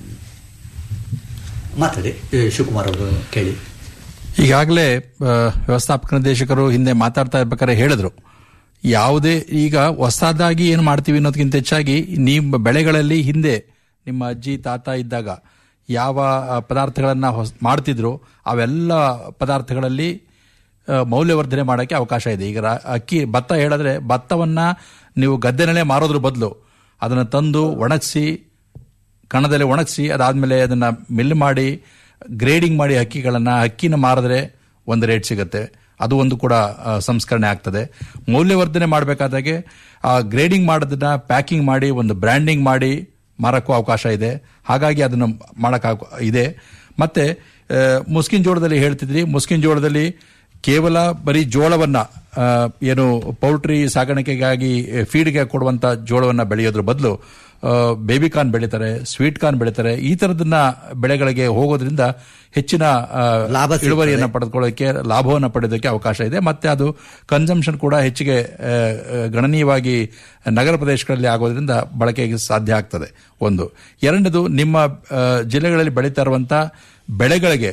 ಮಾತಾಡಿ ಏ, ಶಿವಕುಮಾರ್ ಅವರು ಕೇಳಿ ಈಗಾಗಲೇ ಆ, ವ್ಯವಸ್ಥಾಪಕ ನಿರ್ದೇಶಕರು ಹಿಂದೆ ಮಾತಾಡ್ತಾ ಇರ್ಬೇಕಾದ್ರೆ ಹೇಳಿದ್ರು ಯಾವುದೇ ಈಗ ಹೊಸದಾಗಿ ಏನು ಮಾಡ್ತೀವಿ ಅನ್ನೋದಕ್ಕಿಂತ ಹೆಚ್ಚಾಗಿ ನಿಮ್ಮ ಬೆಳೆಗಳಲ್ಲಿ ಹಿಂದೆ ನಿಮ್ಮ ಅಜ್ಜಿ ತಾತ ಇದ್ದಾಗ ಯಾವ ಆ, ಪದಾರ್ಥಗಳನ್ನ ಹೊಸ ಮಾಡ್ತಿದ್ರು ಅವೆಲ್ಲ ಪದಾರ್ಥಗಳಲ್ಲಿ ಆ, ಮೌಲ್ಯವರ್ಧನೆ ಮಾಡೋಕ್ಕೆ ಅವಕಾಶ ಇದೆ ಈಗ ರಾ- ಅಕ್ಕಿ ಭತ್ತ ಹೇಳಿದ್ರೆ ಭತ್ತವನ್ನ ನೀವು ಗದ್ದೆನಲ್ಲೇ ಮಾರೋದ್ರ ಬದಲು ಅದನ್ನು ತಂದು ಒಣಗಿಸಿ ಕಣದಲ್ಲಿ ಒಣಗಿಸಿ ಅದಾದ್ಮೇಲೆ ಅದನ್ನ ಮಿಲ್ ಮಾಡಿ ಗ್ರೇಡಿಂಗ್ ಮಾಡಿ ಅಕ್ಕಿಗಳನ್ನ ಅಕ್ಕಿನ ಮಾರಿದ್ರೆ ಒಂದು ರೇಟ್ ಸಿಗುತ್ತೆ ಅದು ಒಂದು ಕೂಡ ಆ, ಸಂಸ್ಕರಣೆ ಆಗ್ತದೆ ಮೌಲ್ಯವರ್ಧನೆ ಮಾಡಬೇಕಾದಾಗೆ ಆ ಗ್ರೇಡಿಂಗ್ ಮಾಡೋದನ್ನ ಪ್ಯಾಕಿಂಗ್ ಮಾಡಿ ಒಂದು ಬ್ರ್ಯಾಂಡಿಂಗ್ ಮಾಡಿ ಮಾರಕ್ಕೂ ಅವಕಾಶ ಇದೆ ಹಾಗಾಗಿ ಅದನ್ನು ಮಾಡಕ್ ಇದೆ ಮತ್ತೆ ಆ, ಮುಸ್ಕಿನ್ ಜೋಳದಲ್ಲಿ ಹೇಳ್ತಿದ್ರಿ ಮುಸ್ಕಿನ್ ಜೋಳದಲ್ಲಿ ಕೇವಲ ಬರೀ ಜೋಳವನ್ನ ಆ, ಏನು ಪೌಲ್ಟ್ರಿ ಸಾಗಾಣಿಕೆಗಾಗಿ ಫೀಡ್ಗೆ ಕೊಡುವಂತ ಜೋಳವನ್ನ ಬೆಳೆಯೋದ್ರ ಬದಲು ಬೇಬಿ ಕಾರ್ನ್ ಬೆಳೀತಾರೆ ಸ್ವೀಟ್ ಕಾರ್ನ್ ಬೆಳೀತಾರೆ ಈ ತರದನ್ನ ಬೆಳೆಗಳಿಗೆ ಹೋಗೋದ್ರಿಂದ ಹೆಚ್ಚಿನ ಆ, ಲಾಭ ಸಿಗ್ತದೆ. ಇಳುವರಿಯನ್ನ ಪಡೆದುಕೊಳ್ಳೋಕೆ ಲಾಭವನ್ನು ಪಡೆಯೋದಕ್ಕೆ ಅವಕಾಶ ಇದೆ ಮತ್ತೆ ಅದು ಕನ್ಸಂಪ್ಷನ್ ಕೂಡ ಹೆಚ್ಚಿಗೆ ಆ, ಆ, ಗಣನೀಯವಾಗಿ ನಗರ ಪ್ರದೇಶಗಳಲ್ಲಿ ಆಗೋದ್ರಿಂದ ಬಳಕೆಗೆ ಸಾಧ್ಯ ಆಗ್ತದೆ ಒಂದು ಎರಡನೇದು ನಿಮ್ಮ ಆ, ಜಿಲ್ಲೆಗಳಲ್ಲಿ ಬೆಳೀತಾ ಇರುವಂತ ಬೆಳೆಗಳಿಗೆ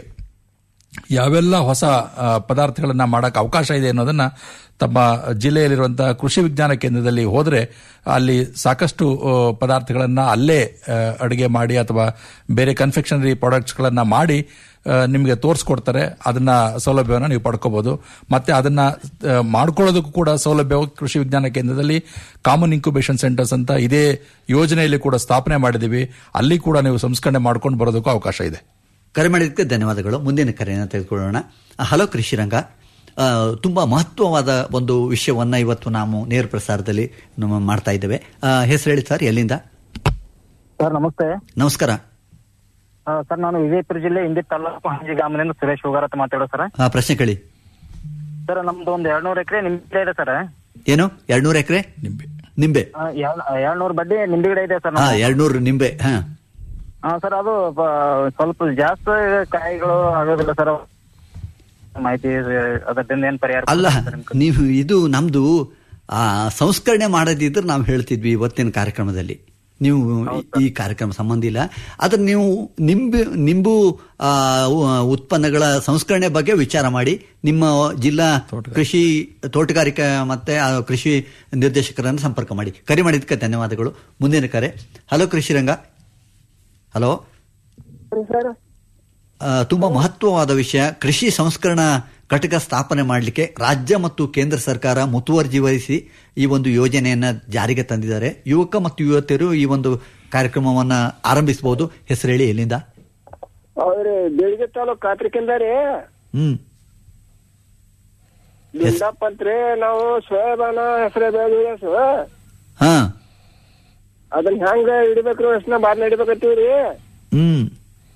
ಯಾವೆಲ್ಲ ಹೊಸ ಆ, ಪದಾರ್ಥಗಳನ್ನ ಮಾಡಕ್ಕೆ ಅವಕಾಶ ಇದೆ ಅನ್ನೋದನ್ನ ತಮ್ಮ ಜಿಲ್ಲೆಯಲ್ಲಿರುವಂತಹ ಕೃಷಿ ವಿಜ್ಞಾನ ಕೇಂದ್ರದಲ್ಲಿ ಹೋದ್ರೆ ಅಲ್ಲಿ ಸಾಕಷ್ಟು ಆ, ಪದಾರ್ಥಗಳನ್ನ ಅಲ್ಲೇ ಆ, ಅಡುಗೆ ಮಾಡಿ ಅಥವಾ ಬೇರೆ ಕನ್ಫೆಕ್ಷನರಿ ಪ್ರಾಡಕ್ಟ್ಸ್ಗಳನ್ನ ಮಾಡಿ ಆ, ನಿಮಗೆ ತೋರಿಸ್ಕೊಡ್ತಾರೆ ಅದನ್ನ ಸೌಲಭ್ಯವನ್ನು ನೀವು ಪಡ್ಕೋಬಹುದು ಮತ್ತೆ ಅದನ್ನ ಆ, ಮಾಡ್ಕೊಳ್ಳೋದಕ್ಕೂ ಕೂಡ ಸೌಲಭ್ಯವು ಕೃಷಿ ವಿಜ್ಞಾನ ಕೇಂದ್ರದಲ್ಲಿ ಕಾಮನ್ ಇನ್ಕ್ಯುಬೇಷನ್ ಸೆಂಟರ್ಸ್ ಅಂತ ಇದೇ ಯೋಜನೆಯಲ್ಲಿ ಕೂಡ ಸ್ಥಾಪನೆ ಮಾಡಿದೀವಿ ಅಲ್ಲಿ ಕೂಡ ನೀವು ಸಂಸ್ಕರಣೆ ಮಾಡ್ಕೊಂಡು ಬರೋದಕ್ಕೂ ಅವಕಾಶ ಇದೆ ಕರೆ ಮಾಡಿದ್ದಕ್ಕೆ ಧನ್ಯವಾದಗಳು ಮುಂದಿನ ಕರೆಯನ್ನು ತೆಗೆದುಕೊಳ್ಳೋಣ ಹಲೋ ಕೃಷಿರಂಗ ಆ, ತುಂಬಾ ಮಹತ್ವವಾದ ಒಂದು ವಿಷಯವನ್ನ ಇವತ್ತು ನಾವು ನೇರ ಪ್ರಸಾರದಲ್ಲಿ ನಮ್ಮ ಮಾಡ್ತಾ ಇದ್ದೇವೆ ಆ, ಹೆಸರು ಹೇಳಿ ಸರ್ ಎಲ್ಲಿಂದ ಸರ್ ನಮಸ್ತೆ ನಮಸ್ಕಾರ ಆ, ಸರ್ ನಾನು ವಿಜಯಪುರ ಜಿಲ್ಲೆ ಇಂಡಿ ತಾಲೂಕು ಹಂಜಿ ಗ್ರಾಮದಿಂದ ಸುರೇಶ್ ಹೋಗಾರ ಅಂತ ಮಾತಾಡೋ ಸರ್ ಆ, ಪ್ರಶ್ನೆ ಕೇಳಿ ಸರ್ ನಮ್ದು ಒಂದು ಎರಡ್ನೂರು ಎಕರೆ ನಿಂಬೆ ಇದೆ ಸರ್ ಏನು ಎರಡ್ನೂರು ಎಕರೆ ನಿಂಬೆ ನಿಂಬೆ ಎರಡ್ನೂರು ಬಡ್ಡಿ ನಿಂಬೆ ಗಿಡ ಇದೆ ಸರ್ ಹಾ ನಮ್ದು. ಎರಡ್ನೂರು ನಿಂಬೆ ಹಾ ಹಾ ಸರ್ ಅದು ಬ- ಸ್ವಲ್ಪ ಜಾಸ್ತಿ ಕಾಯಿಗಳು ಆಗೋದಿಲ್ಲ ಸರ್ ಮಾಹಿತಿ ಅದರಿಂದ ಏನ್ ಪರಿಹಾರ ಅಲ್ಲ ಕೊಡ್ತೀರಾ ಸರ್ ನಿಮ್ಗೆ? ನೀವು ಇದು ನಮ್ದು ಆ ಸಂಸ್ಕರಣೆ ಮಾಡದಿದ್ರೆ ನಾವು ಹೇಳ್ತಿದ್ವಿ ಇವತ್ತಿನ ಕಾರ್ಯಕ್ರಮದಲ್ಲಿ ನೀವು ಈ- ಈ ಕಾರ್ಯಕ್ರಮ ಸಂಬಂಧ ಇಲ್ಲ ಆದ್ರೆ ನೀವು ನಿಂಬು ನಿಂಬು ಆ, ಉ- ಉತ್ಪನ್ನಗಳ ಸಂಸ್ಕರಣೆ ಬಗ್ಗೆ ವಿಚಾರ ಮಾಡಿ ನಿಮ್ಮ ಜಿಲ್ಲಾ ಕೃಷಿ ತೋಟಗಾರಿಕಾ ಮತ್ತೆ ಆ ಕೃಷಿ ನಿರ್ದೇಶಕರನ್ನು ಸಂಪರ್ಕ ಮಾಡಿ ಕರೆ ಮಾಡಿದ್ದಕ್ಕೆ ಧನ್ಯವಾದಗಳು ಮುಂದಿನ ಕರೆ ಹಲೋ ಕೃಷಿರಂಗ ಹಲೋ ಆ, ತುಂಬಾ ಮಹತ್ವವಾದ ವಿಷಯ ಕೃಷಿ ಸಂಸ್ಕರಣಾ ಘಟಕ ಸ್ಥಾಪನೆ ಮಾಡಲಿಕ್ಕೆ ರಾಜ್ಯ ಮತ್ತು ಕೇಂದ್ರ ಸರ್ಕಾರ ಮುತುವರ್ಜಿ ವಹಿಸಿ ಈ ಒಂದು ಯೋಜನೆಯನ್ನ ಜಾರಿಗೆ ತಂದಿದ್ದಾರೆ ಯುವಕ ಮತ್ತು ಯುವತಿಯರು ಈ ಒಂದು ಕಾರ್ಯಕ್ರಮವನ್ನ ಆರಂಭಿಸಬಹುದು ಹೆಸರು ಹೇಳಿ ಎಲ್ಲಿಂದ ಹೌದ್ರಿ ಬೆಳಿಗ್ಗೆ ತಾಲೂಕ್ ಕಾತ್ರಿಕಿಂದ ರೀ ಹ್ಮ್ ಲಿಂಗಪ್ಪ ಅಂತ್ರಿ ನಾವು ಸೋಯಾಬಾನ ಹೆಸರೇ ಬೆಳೆದಿವಿ ಹಾ ಅದನ್ನ ಹೆಂಗ ಹಿಡಿಬೇಕ್ರಿ ಅಷ್ಟನ್ನ ಬಾರ್ನ ಹಿಡಿಬೇಕತ್ತೀವ್ರಿ ಹ್ಮ್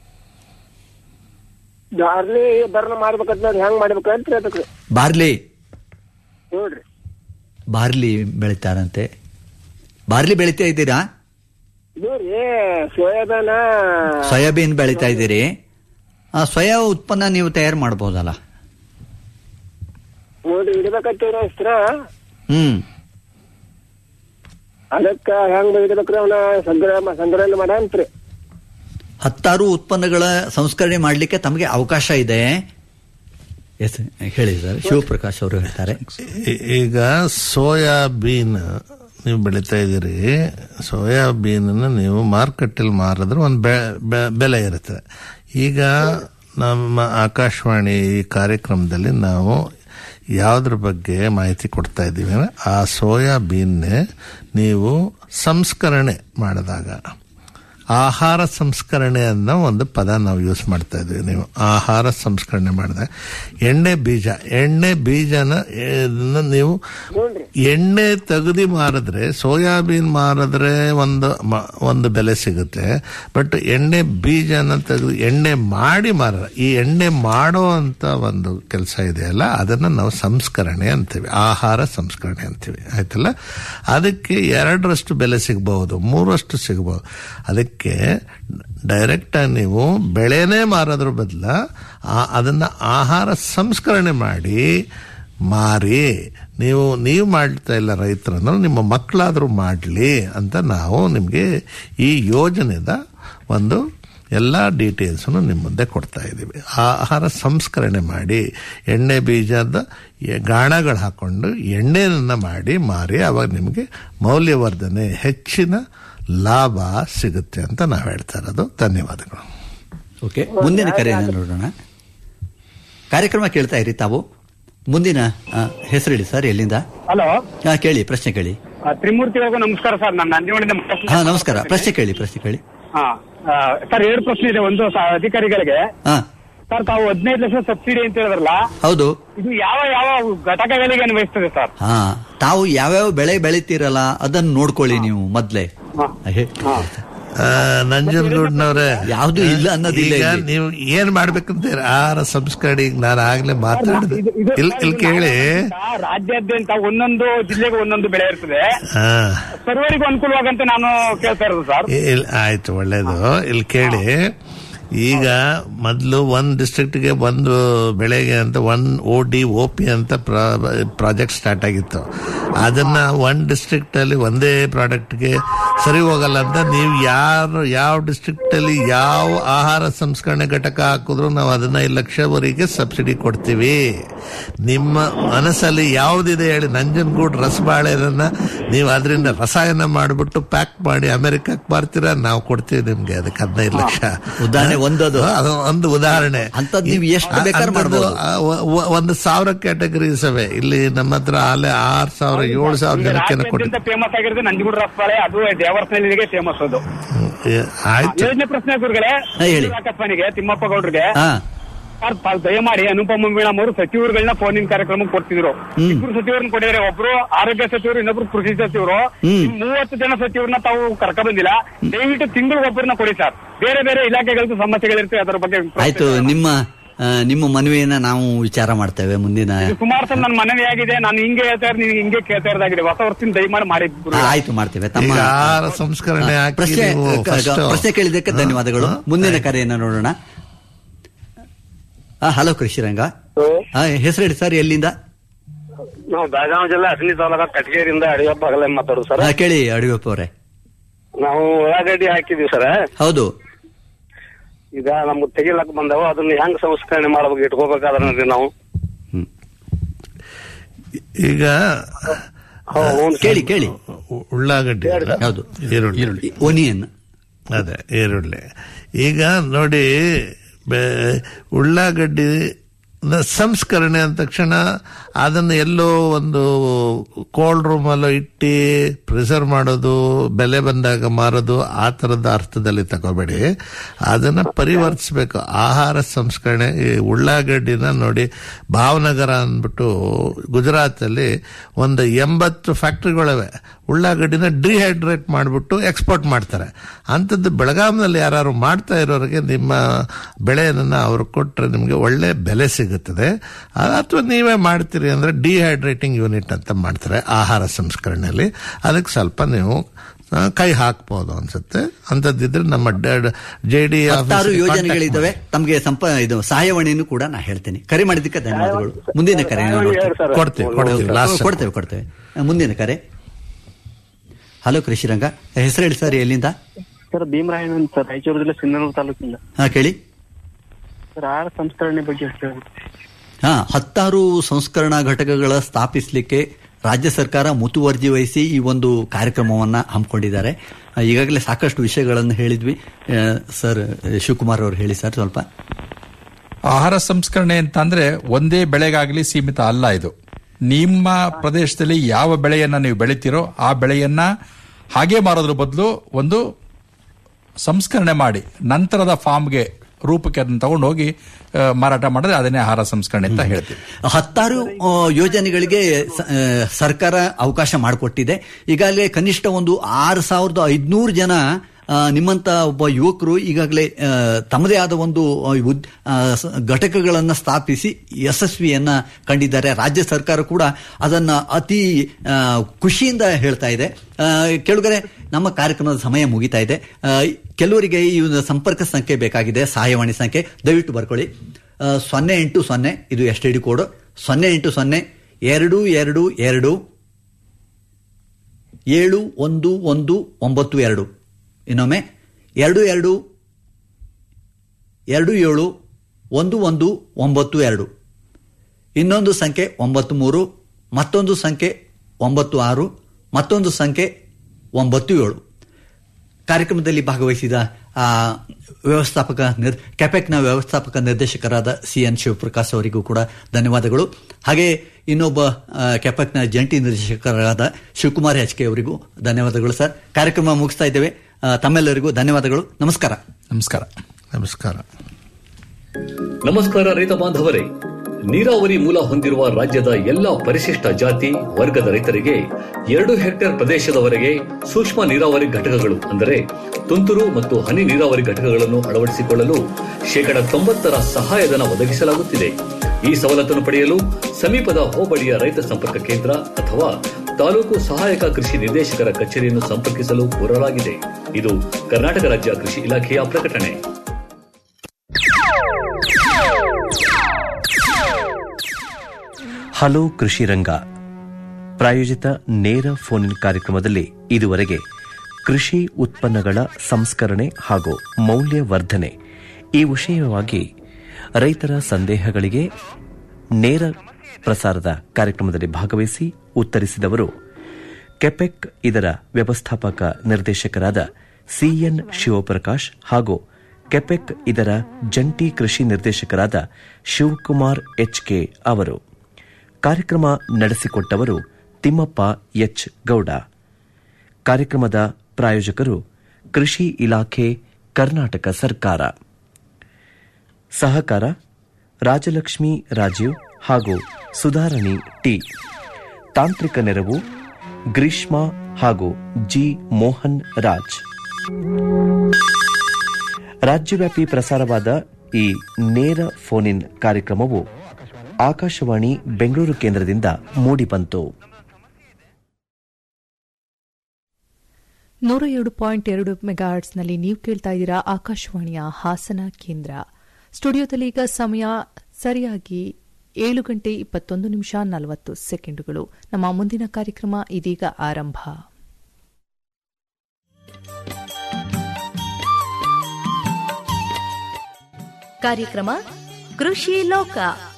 ಬಾರ್ಲಿ ಬರ್ನ ಮಾಡ್ಬೇಕಂತ ನೋಡಿ ಹೆಂಗ್ ಮಾಡ್ಬೇಕಂತ ಹೇಳ್ಬೇಕ್ರಿ ಬಾರ್ಲಿ ನೋಡ್ರಿ ಬಾರ್ಲಿ ಬೆಳಿತಾರಂತೆ ಬಾರ್ಲಿ ಬೆಳಿತಾ ಇದ್ದೀರಾ ಇದು ರೀ ಸೋಯಾಬಾನ ಸೋಯಾಬೀನ್ ಬೆಳಿತಾ ಇದ್ದೀರಿ ಆ ಸೋಯಾ ಉತ್ಪನ್ನ ನೀವು ತಯಾರು ಮಾಡ್ಬೋದಲ್ಲ ನೋಡ್ರಿ ಹಿಡಿಬೇಕತ್ತೀವ್ರಿ ಅಷ್ಟ್ರ ಹ್ಮ್ ಅದಕ್ಕ ಹೆಂಗ್ ಹಿಡಿಬೇಕ್ರಿ ಅವನ ಸಂಗ್ರಹ ಸಂಗ್ರಹಣೆ ಮಾಡಂತ್ರಿ ಹತ್ತಾರು ಉತ್ಪನ್ನಗಳ ಸಂಸ್ಕರಣೆ ಮಾಡಲಿಕ್ಕೆ ತಮಗೆ ಅವಕಾಶ ಇದೆ ಎಸ್ ಹೇಳಿ ಸರ್ ಶಿವಪ್ರಕಾಶ್ ಅವರು ಹೇಳ್ತಾರೆ ಈ- ಈಗ ಸೋಯಾಬೀನ್ ನೀವು ಬೆಳೀತಾ ಇದ್ದೀರಿ ಸೋಯಾಬೀನ್ ನೀವು ಮಾರ್ಕೆಟಲ್ಲಿ ಮಾರಿದ್ರೆ ಒಂದು ಬೆಲೆ ಇರುತ್ತೆ ಈಗ ನಮ್ಮ ಆಕಾಶವಾಣಿ ಈ ಕಾರ್ಯಕ್ರಮದಲ್ಲಿ ನಾವು ಯಾವುದ್ರ ಬಗ್ಗೆ ಮಾಹಿತಿ ಕೊಡ್ತಾ ಇದ್ದೀವಿ ಅಂದ್ರೆ ಆ ಸೋಯಾಬೀನ್ನೇ ನೀವು ಸಂಸ್ಕರಣೆ ಮಾಡಿದಾಗ ಆಹಾರ ಸಂಸ್ಕರಣೆ ಅನ್ನೋ ಒಂದು ಪದ ನಾವು ಯೂಸ್ ಮಾಡ್ತಾ ಇದ್ವಿ ನೀವು ಆಹಾರ ಸಂಸ್ಕರಣೆ ಮಾಡಿದಾಗ ಎಣ್ಣೆ ಬೀಜ ಎಣ್ಣೆ ಬೀಜನ ಇದನ್ನ ನೀವು ಎಣ್ಣೆ ತೆಗೆದು ಮಾರಿದ್ರೆ ಸೋಯಾಬೀನ್ ಮಾರಿದ್ರೆ ಒಂದು ಮ- ಒಂದು ಬೆಲೆ ಸಿಗುತ್ತೆ ಬಟ್ ಎಣ್ಣೆ ಬೀಜನ ತೆಗೆದು ಎಣ್ಣೆ ಮಾಡಿ ಮಾರ ಈ ಎಣ್ಣೆ ಮಾಡೋ ಅಂತ ಒಂದು ಕೆಲಸ ಇದೆಯಲ್ಲ ಅದನ್ನ ನಾವು ಸಂಸ್ಕರಣೆ ಅಂತೀವಿ ಆಹಾರ ಸಂಸ್ಕರಣೆ ಅಂತೀವಿ ಆಯ್ತಲ್ಲ ಅದಕ್ಕೆ ಎರಡರಷ್ಟು ಬೆಲೆ ಸಿಗಬಹುದು ಮೂರಷ್ಟು ಸಿಗಬಹುದು ಅದಕ್ಕೆ ಡೈರೆಕ್ಟ್ ಆಗಿ ನೀವು ಬೆಳೆನೇ ಮಾರೋದ್ರ ಬದಲ ಅದನ್ನ ಆಹಾರ ಸಂಸ್ಕರಣೆ ಮಾಡಿ ಮಾರಿ ನೀವು ನೀವು ಮಾಡ್ತಾ ಇಲ್ಲ ರೈತರನ್ನು ನಿಮ್ಮ ಮಕ್ಕಳಾದರೂ ಮಾಡಲಿ ಅಂತ ನಾವು ನಿಮಗೆ ಈ ಯೋಜನೆದ ಒಂದು ಎಲ್ಲ ಡೀಟೇಲ್ಸನ್ನು ನಿಮ್ಮ ಮುಂದೆ ಕೊಡ್ತಾ ಇದ್ದೀವಿ ಆಹಾರ ಸಂಸ್ಕರಣೆ ಮಾಡಿ ಎಣ್ಣೆ ಬೀಜದ ಎ- ಗಾಣಗಳು ಹಾಕೊಂಡು ಎಣ್ಣೆಯನ್ನು ಮಾಡಿ ಮಾರಿ ಅವಾಗ ನಿಮಗೆ ಮೌಲ್ಯವರ್ಧನೆ ಹೆಚ್ಚಿನ ಲಾಭ ಸಿಗುತ್ತೆ ಅಂತ ನಾವು ಹೇಳ್ತಾ ಇರೋದು ಧನ್ಯವಾದಗಳು ಓಕೆ ಮುಂದಿನ ಕರೆಯನ್ನು ನೋಡೋಣ ಕಾರ್ಯಕ್ರಮ ಕೇಳ್ತಾ ಇರಿ ತಾವು ಮುಂದಿನ ಆ, ಹೆಸರು ಹೇಳಿ ಸರ್ ಎಲ್ಲಿಂದ ಹಲೋ ಹಾ ಕೇಳಿ ಪ್ರಶ್ನೆ ಕೇಳಿ ತ್ರಿಮೂರ್ತಿ ಅವ್ರಿಗೂ ನಮಸ್ಕಾರ ಸರ್ ನಾನು ನಂದಿವಳಿಂದ ಮಾತಾಡ್ತಿದ್ದೀನಿ. ಹಾ ನಮಸ್ಕಾರ ಪ್ರಶ್ನೆ ಕೇಳಿ ಪ್ರಶ್ನೆ ಕೇಳಿ ಹಾ ಆ, ಸರ್ ಎರಡು ಪ್ರಶ್ನೆ ಇದೆ ಒಂದು ಸ- ಅಧಿಕಾರಿಗಳಿಗೆ ಹಾ ಸರ್ ತಾವು ಹದಿನೈದು ಲಕ್ಷ ಸಬ್ಸಿಡಿ ಅಂತ ಹೇಳಿದ್ರಲ್ಲ ಹೌದು ಇದು ಯಾವ ಯಾವ ಘಟಕಗಳಿಗೆ ಅನ್ವಯಿಸ್ತದೆ ಸರ್ ಹಾ ತಾವು ಯಾವ್ಯಾವ ಬೆಳೆ ಬೆಳಿತೀರಲ್ಲ ಅದನ್ನ ನೋಡ್ಕೊಳ್ಳಿ ನೀವು ಮೊದ್ಲೇ ಹೇ- ನಂಜನಗೂಡ್ನವ್ರೆ ಯಾವ್ದು ಇಲ್ಲ ಅನ್ನೋದಿಲ್ಲ ಈಗ ಇಲ್ಲಿ. ನೀವು ಏನ್ ಮಾಡ್ಬೇಕಂತೀರ ಆಹಾರ ಸಂಸ್ಕರಣೆ ಈಗ ನಾನು ಆಗ್ಲೇ ಮಾತಾಡಿದೆ ಇದು- ಇದು- ಇಲ್ಲಿ ಇಲ್ಲಿ ಕೇಳಿ ರಾಜ್ಯಾದ್ಯಂತ ಒಂದೊಂದು ಜಿಲ್ಲೆಗೆ ಒಂದೊಂದು ಬೆಳೆ ಇರ್ತದೆ ಹಾ ಸರ್ವರಿಗೂ ಅನುಕೂಲವಾಗಂತ ನಾನು ಕೇಳ್ತಾ ಇರೋದು ಸರ್ ಇಲ್ಲ ಆಯ್ತು ಒಳ್ಳೇದು ಇಲ್ಲಿ ಕೇಳಿ ಈಗ ಮೊದಲು ಒಂದ್ ಡಿಸ್ಟ್ರಿಕ್ಟ್ಗೆ ಒಂದು ಬೆಳೆಗೆ ಅಂತ one O D O P ಅಂತ ಪ್ರಾಜೆಕ್ಟ್ ಸ್ಟಾರ್ಟ್ ಆಗಿತ್ತು ಅದನ್ನ ಒನ್ ಡಿಸ್ಟ್ರಿಕ್ಟ್ ಅಲ್ಲಿ ಒಂದೇ ಪ್ರಾಡಕ್ಟ್ಗೆ ಸರಿ ಹೋಗಲ್ಲ ಅಂತ ನೀವು ಯಾರು ಯಾವ ಡಿಸ್ಟ್ರಿಕ್ಟ್ ಅಲ್ಲಿ ಯಾವ ಆಹಾರ ಸಂಸ್ಕರಣೆ ಘಟಕ ಹಾಕಿದ್ರು ನಾವು ಹದಿನೈದು ಲಕ್ಷವರೆಗೆ ಸಬ್ಸಿಡಿ ಕೊಡ್ತೀವಿ ನಿಮ್ಮ ಮನಸ್ಸಲ್ಲಿ ಯಾವ್ದಿದೆ ಹೇಳಿ ನಂಜನಗೂಡ್ ರಸಬಾಳೆನ ನೀವು ಅದರಿಂದ ರಸಾಯನ ಮಾಡಿಬಿಟ್ಟು ಪ್ಯಾಕ್ ಮಾಡಿ ಅಮೆರಿಕಕ್ಕೆ ಬರ್ತೀರಾ ನಾವು ಕೊಡ್ತೀವಿ ನಿಮ್ಗೆ ಅದಕ್ಕೆ ಹದಿನೈದು ಲಕ್ಷ ಉದಾಹರಣೆ ಒಂದದು. ಅದು ಒಂದು ಉದಾಹರಣೆ ಅಂಥದ್ದು ನೀವು ಎಷ್ಟು ಬೇಕಾದ್ರೂ ಅಂಥದ್ದು, ಮಾಡ್ಬೋದು. ಆ, ಒ- ಒ- ಒಂದು ಸಾವಿರ ಕ್ಯಾಟಗರೀಸ್ ಅವೆ ಇಲ್ಲಿ ನಮ್ಮ ಹತ್ರ ಅಲ್ಲೇ ಆರು ಸಾವಿರ ಏಳು ಸಾವಿರ ಜನಕ್ಕೆ ಕೊಟ್ಟು ರಾಜ್ಯಾದ್ಯಂತ ಫೇಮಸ್ ಆಗಿರೋದು ನಂಜನಗೂಡು ರಸಬಾಳೆ ಅದು ದೇವರಸನಲ್ಲಿಗೆ ಫೇಮಸ್ ಅದು ಆಯ್ತು ಯೋಜನೆ ಪ್ರಶ್ನೆ ಗುರುಗಳೇ ಹಾ, ಹೇಳಿ. ಆಕಾಶವಾಣಿಗೆ ತಿಮ್ಮಪ್ಪ ಗೌಡ್ರಿಗೆ ಹಾ ಸರ್ ಪ- ದಯಮಾಡಿ ಅನುಪಮ ಮೀಣಮ್ ಅವರು ಸಚಿವರುಗಳನ್ನ ಫೋನಿನ ಕಾರ್ಯಕ್ರಮಕ್ಕೆ ಕೊಡ್ತಿದ್ರು ಹ್ಮ್. ಇಬ್ರು ಸಚಿವರನ್ನ ಕೊಟ್ಟಿದ್ದಾರೆ ಒಬ್ರು ಆರೋಗ್ಯ ಸಚಿವರು ಇನ್ನೊಬ್ರು ಕೃಷಿ ಸಚಿವರು ಹ್ಮ್. ಇನ್ ಮೂವತ್ತು ಜನ ಸಚಿವರನ್ನ ತಾವು ಕರ್ಕ ಬಂದಿಲ್ಲ ದಯವಿಟ್ಟು ತಿಂಗಳಿಗೆ ಒಬ್ಬರನ್ನ ಕೊಡಿ ಸರ್ ಬೇರೆ ಬೇರೆ ಇಲಾಖೆಗಳದ್ದು ಸಮಸ್ಯೆಗಳಿರ್ತವೆ ಅದರ ಬಗ್ಗೆ ಆಯ್ತು ನಿಮ್ಮ ಆ, ನಿಮ್ಮ ಮನವಿಯನ್ನ ನಾವು ವಿಚಾರ ಮಾಡ್ತೇವೆ ಮುಂದಿನ ಇದು ಸುಮಾರು ಸಲ ನನ್ನ ಮನವಿ ಆಗಿದೆ ನಾನು ಹಿಂಗೆ ಹೇಳ್ತಾ ಇರೋದು ನೀವು ಹಿಂಗೆ ಕೇಳ್ತಾ ಇರೋದಾಗಿದೆ ಹೊಸ ವರ್ಷದಿಂದ ದಯಮಾಡಿ ಮಾಡಿ ಆ, ಆಯ್ತು ಮಾಡ್ತೇವೆ ತಮ್ಮ ಈಗ ಆಹಾರ ಸಂಸ್ಕರಣೆ ಆ, ಹಾಕಿ ಪ್ರಶ್ನೆ ನೀವು ಕ- first- ಪ್ರಶ್ನೆ ಕೇಳಿದ್ದಕ್ಕೆ ಧನ್ಯವಾದಗಳು ಹಾ, ಮುಂದಿನ ಕರೆಯನ್ನ ನೋಡೋಣ ಹಲೋ ಕೃಷಿರಂಗ ಹೆಸರು ಹೇಳಿ ಸರ್ ಎಲ್ಲಿಂದ ನಾವು ಬೆಳಗಾವಿ ಜಿಲ್ಲೆ ಅಸನಿ ತಾಲೂಕ ಕಟಗೇರಿಯಿಂದ ಅಡಿಯಪ್ಪ ಆಗಲೇ ಮಾತಾಡೋದು ಸರ್ ಆ, ಕೇಳಿ ಅಡಿಯಪ್ಪ ಅವರೇ ನಾವು ಉಳ್ಳಾಗಡ್ಡಿ ಹಾಕಿದೀವಿ ಸರ್ ಹೌದು ಈಗ ನಮ್ಗೆ ತೆಗಿಲಕ್ ಬಂದವ ಅದನ್ನ ಹೆಂಗ್ ಸಂಸ್ಕರಣೆ ಮಾಡ್ಬೇಕು ಇಟ್ಕೋಬೇಕಾದ್ರೆ ನಾವು ಈಗ ಕೇಳಿ ಕೇಳಿ ಉ- ಉಳ್ಳಾಗಡ್ಡಿ ಅಲ್ಲ? ಹೌದು. ಈರುಳ್ಳಿ ಒನಿಯನ್ ಅದೇ ಈರುಳ್ಳಿ ಈಗ ನೋಡಿ ಬೆ- ಉಳ್ಳಾಗಡ್ಡಿ ನ ಸಂಸ್ಕರಣೆ ಅಂದ ತಕ್ಷಣ ಅದನ್ನು ಎಲ್ಲೋ ಒಂದು ಕೋಲ್ಡ್ ರೂಮಲ್ಲೋ ಇಟ್ಟು ಪ್ರಿಸರ್ವ್ ಮಾಡೋದು ಬೆಲೆ ಬಂದಾಗ ಮಾರೋದು ಆ ಥರದ ಅರ್ಥದಲ್ಲಿ ತಗೋಬೇಡಿ ಅದನ್ನು ಪರಿವರ್ತಿಸ್ಬೇಕು ಆಹಾರ ಸಂಸ್ಕರಣೆ ಈ ಉಳ್ಳಾಗಡ್ಡಿನ ನೋಡಿ ಭಾವನಗರ ಅಂದ್ಬಿಟ್ಟು ಗುಜರಾತಲ್ಲಿ ಒಂದು ಎಂಬತ್ತು ಫ್ಯಾಕ್ಟ್ರಿಗಳಿವೆ ಉಳ್ಳಾಗಡ್ಡಿನ ಡಿಹೈಡ್ರೇಟ್ ಮಾಡಿಬಿಟ್ಟು ಎಕ್ಸ್ಪೋರ್ಟ್ ಮಾಡ್ತಾರೆ ಅಂಥದ್ದು ಬೆಳಗಾವಿನಲ್ಲಿ ಯಾರು ಮಾಡ್ತಾ ಇರೋರಿಗೆ ನಿಮ್ಮ ಬೆಳೆಯನ್ನು ಅವ್ರು ಕೊಟ್ಟರೆ ನಿಮಗೆ ಒಳ್ಳೆ ಬೆಲೆ ಸಿಗುತ್ತದೆ ಅಥವಾ ನೀವೇ ಮಾಡ್ತೀರಿ ಅಂದರೆ ಡಿಹೈಡ್ರೇಟಿಂಗ್ ಯೂನಿಟ್ ಅಂತ ಮಾಡ್ತಾರೆ ಆಹಾರ ಸಂಸ್ಕರಣೆಯಲ್ಲಿ ಅದಕ್ಕೆ ಸ್ವಲ್ಪ ನೀವು ಆ, ಕೈ ಹಾಕ್ಬೋದು ಅನ್ಸುತ್ತೆ ಅಂಥದ್ದಿದ್ರೆ ನಮ್ಮ ಜೆ ಡಿ ಹತ್ತಾರು ಯೋಜನೆಗಳಿದ್ದಾವೆ ತಮಗೆ ಸಂಪ ಇದು ಸಹಾಯವಾಣಿಯನ್ನು ಕೂಡ ನಾ ಹೇಳ್ತೇನೆ ಕರೆ ಮಾಡಿದ್ದಕ್ಕೆ ಧನ್ಯವಾದಗಳು ಮುಂದಿನ ಕರೆ ಕೊಡ್ತೀವಿ ಕೊಡ್ತೀವಿ ಲಾಸ್ಟ್ ಕೊಡ್ತೇವೆ ಕೊಡ್ತೇವೆ ಆ, ಮುಂದಿನ ಕರೆ ಹಲೋ ಕೃಷಿರಂಗ ಹೆಸರು ಹೇಳಿ ಸರ್ ಎಲ್ಲಿಂದ ಸರ್ ಭೀಮರಾಯನ್ ಅಂತ ಸರ್ ರಾಯಚೂರು ಜಿಲ್ಲೆ ಸಿಂಧನೂರು ತಾಲೂಕಿಂದ ಹಾ ಕೇಳಿ ಸರ್ ಆಹಾರ ಸಂಸ್ಕರಣೆ ಬಗ್ಗೆ ಹೇಳ್ಬೇಕು ಹಾ ಹತ್ತಾರು ಸಂಸ್ಕರಣಾ ಘಟಕಗಳ ಸ್ಥಾಪಿಸಲಿಕ್ಕೆ ರಾಜ್ಯ ಸರ್ಕಾರ ಮುತುವರ್ಜಿ ವಹಿಸಿ ಈ ಒಂದು ಕಾರ್ಯಕ್ರಮವನ್ನ ಹಮ್ಮಿಕೊಂಡಿದ್ದಾರೆ ಆ, ಈಗಾಗಲೇ ಸಾಕಷ್ಟು ವಿಷಯಗಳನ್ನು ಹೇಳಿದ್ವಿ ಆ, ಸರ್ ಶಿವಕುಮಾರ್ ಅವರು ಹೇಳಿ ಸರ್ ಸ್ವಲ್ಪ ಆಹಾರ ಸಂಸ್ಕರಣೆ ಅಂತಂದ್ರೆ ಒಂದೇ ಬೆಳೆಗಾಗಲಿ ಸೀಮಿತ ಅಲ್ಲ ಇದು ನಿಮ್ಮ ಪ್ರದೇಶದಲ್ಲಿ ಯಾವ ಬೆಳೆಯನ್ನ ನೀವು ಬೆಳಿತೀರೋ ಆ ಬೆಳೆಯನ್ನ ಹಾಗೆ ಮಾರೋದ್ರ ಬದಲು ಒಂದು ಸಂಸ್ಕರಣೆ ಮಾಡಿ ನಂತರದ ಫಾರ್ಮ್ಗೆ ರೂಪಕ್ಕೆ ಅದನ್ನ ತಗೊಂಡು ಹೋಗಿ ಆ, ಮಾರಾಟ ಮಾಡಿದ್ರೆ ಅದನ್ನೇ ಆಹಾರ ಸಂಸ್ಕರಣೆ ಅಂತ ಹೇಳ್ತೀವಿ ಹತ್ತಾರು ಆ, ಯೋಜನೆಗಳಿಗೆ ಸ- ಆ, ಸರ್ಕಾರ ಅವಕಾಶ ಮಾಡಿಕೊಟ್ಟಿದೆ ಈಗಾಗಲೇ ಕನಿಷ್ಠ ಒಂದು ಆರು ಸಾವಿರದ ಐದುನೂರು ಜನ ಆ, ನಿಮ್ಮಂತ ಒಬ್ಬ ಯುವಕರು ಈಗಾಗಲೇ ಆ, ತಮ್ಮದೇ ಆದ ಒಂದು ಆ, ಉದ್- ಆ, ಸ- ಘಟಕಗಳನ್ನು ಸ್ಥಾಪಿಸಿ ಯಶಸ್ವಿಯನ್ನ ಕಂಡಿದ್ದಾರೆ ರಾಜ್ಯ ಸರ್ಕಾರ ಕೂಡ ಅದನ್ನ ಅತಿ ಆ, ಖುಷಿಯಿಂದ ಹೇಳ್ತಾ ಇದೆ ಆ, ಕೆಳಗರೆ ನಮ್ಮ ಕಾರ್ಯಕ್ರಮದ ಸಮಯ ಮುಗಿತಾ ಇದೆ ಆ, ಕೆಲವರಿಗೆ ಈ ಒಂದು ಸಂಪರ್ಕ ಸಂಖ್ಯೆ ಬೇಕಾಗಿದೆ ಸಹಾಯವಾಣಿ ಸಂಖ್ಯೆ ದಯವಿಟ್ಟು ಬರ್ಕೊಳ್ಳಿ ಆ, ಸೊನ್ನೆ ಎಂಟು ಸೊನ್ನೆ ಇದು ಎಸ್ ಟಿ ಡಿ ಕೋಡ್ ಸೊನ್ನೆ ಎಂಟು ಸೊನ್ನೆ ಎರಡು ಎರಡು ಎರಡು ಏಳು ಒಂದು ಒಂದು ಒಂಬತ್ತು ಎರಡು ಇನ್ನೊಮ್ಮೆ ಎರಡು ಎರಡು ಎರಡು ಏಳು ಒಂದು ಒಂದು ಒಂಬತ್ತು ಎರಡು ಇನ್ನೊಂದು ಸಂಖ್ಯೆ ಒಂಬತ್ತು ಮೂರು ಮತ್ತೊಂದು ಸಂಖ್ಯೆ ಒಂಬತ್ತು ಆರು ಮತ್ತೊಂದು ಸಂಖ್ಯೆ ಒಂಬತ್ತು ಏಳು ಕಾರ್ಯಕ್ರಮದಲ್ಲಿ ಭಾಗವಹಿಸಿದ ಆ, ವ್ಯವಸ್ಥಾಪಕ ನಿರ್ ಕೆಪೆಕ್ನ ವ್ಯವಸ್ಥಾಪಕ ನಿರ್ದೇಶಕರಾದ ಸಿ ಎನ್ ಶಿವಪ್ರಕಾಶ್ ಅವರಿಗೂ ಕೂಡ ಧನ್ಯವಾದಗಳು ಹಾಗೆ ಇನ್ನೊಬ್ಬ ಆ, ಕೆಪೆಕ್ನ ಜಂಟಿ ನಿರ್ದೇಶಕರಾದ ಶಿವಕುಮಾರ್ ಎಚ್ ಕೆ ಅವರಿಗೂ ಧನ್ಯವಾದಗಳು ಸರ್ ಕಾರ್ಯಕ್ರಮ ಮುಗಿಸ್ತಾ ಇದ್ದೇವೆ ಆ, ತಮ್ಮೆಲ್ಲರಿಗೂ ಧನ್ಯವಾದಗಳು ನಮಸ್ಕಾರ ನಮಸ್ಕಾರ ನಮಸ್ಕಾರ ನಮಸ್ಕಾರ ರೈತ ಬಾಂಧವರೇ ನೀರಾವರಿ ಮೂಲ ಹೊಂದಿರುವ ರಾಜ್ಯದ ಎಲ್ಲಾ ಪರಿಶಿಷ್ಟ ಜಾತಿ ವರ್ಗದ ರೈತರಿಗೆ ಎರಡು ಹೆಕ್ಟೇರ್ ಪ್ರದೇಶದವರೆಗೆ ಸೂಕ್ಷ್ಮ ನೀರಾವರಿ ಘಟಕಗಳು ಅಂದರೆ ತುಂತುರು ಮತ್ತು ಹನಿ ನೀರಾವರಿ ಘಟಕಗಳನ್ನು ಅಳವಡಿಸಿಕೊಳ್ಳಲು ಶೇಕಡ ತೊಂಬತ್ತರ ಸಹಾಯಧನ ಒದಗಿಸಲಾಗುತ್ತಿದೆ ಈ ಸವಲತ್ತನ್ನು ಪಡೆಯಲು ಸಮೀಪದ ಹೋಬಳಿಯ ರೈತ ಸಂಪರ್ಕ ಕೇಂದ್ರ ಅಥವಾ ತಾಲೂಕು ಸಹಾಯಕ ಕೃಷಿ ನಿರ್ದೇಶಕರ ಕಚೇರಿಯನ್ನು ಸಂಪರ್ಕಿಸಲು ಕೋರಲಾಗಿದೆ ಇದು ಕರ್ನಾಟಕ ರಾಜ್ಯ ಕೃಷಿ ಇಲಾಖೆಯ ಪ್ರಕಟಣೆ ಹಲೋ ಕೃಷಿ ರಂಗ ಪ್ರಾಯೋಜಿತ ನೇರ ಫೋನ್ ಇನ್ ಕಾರ್ಯಕ್ರಮದಲ್ಲಿ ಇದುವರೆಗೆ ಕೃಷಿ ಉತ್ಪನ್ನಗಳ ಸಂಸ್ಕರಣೆ ಹಾಗೂ ಮೌಲ್ಯವರ್ಧನೆ ಈ ವಿಷಯವಾಗಿ ರೈತರ ಸಂದೇಹಗಳಿಗೆ ನೇರ ಪ್ರಸಾರದ ಕಾರ್ಯಕ್ರಮದಲ್ಲಿ ಭಾಗವಹಿಸಿ ಉತ್ತರಿಸಿದವರು ಕೆಪೆಕ್ ಇದರ ವ್ಯವಸ್ಥಾಪಕ ನಿರ್ದೇಶಕರಾದ ಸಿಎನ್ ಶಿವಪ್ರಕಾಶ್ ಹಾಗೂ ಕೆಪೆಕ್ ಇದರ ಜಂಟಿ ಕೃಷಿ ನಿರ್ದೇಶಕರಾದ ಶಿವಕುಮಾರ್ ಎಚ್ಕೆ ಅವರು ಕಾರ್ಯಕ್ರಮ ನಡೆಸಿಕೊಟ್ಟವರು ತಿಮ್ಮಪ್ಪ ಎಚ್ ಗೌಡ ಕಾರ್ಯಕ್ರಮದ ಪ್ರಾಯೋಜಕರು ಕೃಷಿ ಇಲಾಖೆ ಕರ್ನಾಟಕ ಸರ್ಕಾರ ಸಹಕಾರ ರಾಜಲಕ್ಷ್ಮಿ ರಾಜೀವ್ ಹಾಗೂ ಸುಧಾರಣಿ ಟಿ ತಾಂತ್ರಿಕ ನೆರವು ಗ್ರೀಷ್ಮ ಹಾಗೂ ಜಿ ಮೋಹನ್ ರಾಜ್ ರಾಜ್ಯವ್ಯಾಪಿ ಪ್ರಸಾರವಾದ ಈ ನೇರ ಫೋನ್ ಇನ್ ಕಾರ್ಯಕ್ರಮವು ಆಕಾಶವಾಣಿ ಬೆಂಗಳೂರು ಕೇಂದ್ರದಿಂದ ಮೂಡಿಬಂತು ನೂರ ಎರಡು ಪಾಯಿಂಟ್ ಎರಡು ಮೆಗಾಹರ್ಟ್ಸ್ನಲ್ಲಿ ನೀವು ಕೇಳ್ತಾ ಇದ್ದೀರಾ ಆಕಾಶವಾಣಿಯ ಹಾಸನ ಕೇಂದ್ರ ಸ್ಟುಡಿಯೋದಲ್ಲಿ ಈಗ ಸಮಯ ಸರಿಯಾಗಿ ಏಳು ಗಂಟೆ ಇಪ್ಪತ್ತೊಂದು ನಿಮಿಷ ನಲವತ್ತು ಸೆಕೆಂಡುಗಳು ನಮ್ಮ ಮುಂದಿನ ಕಾರ್ಯಕ್ರಮ ಇದೀಗ ಆರಂಭ ಕಾರ್ಯಕ್ರಮ ಕೃಷಿ ಲೋಕ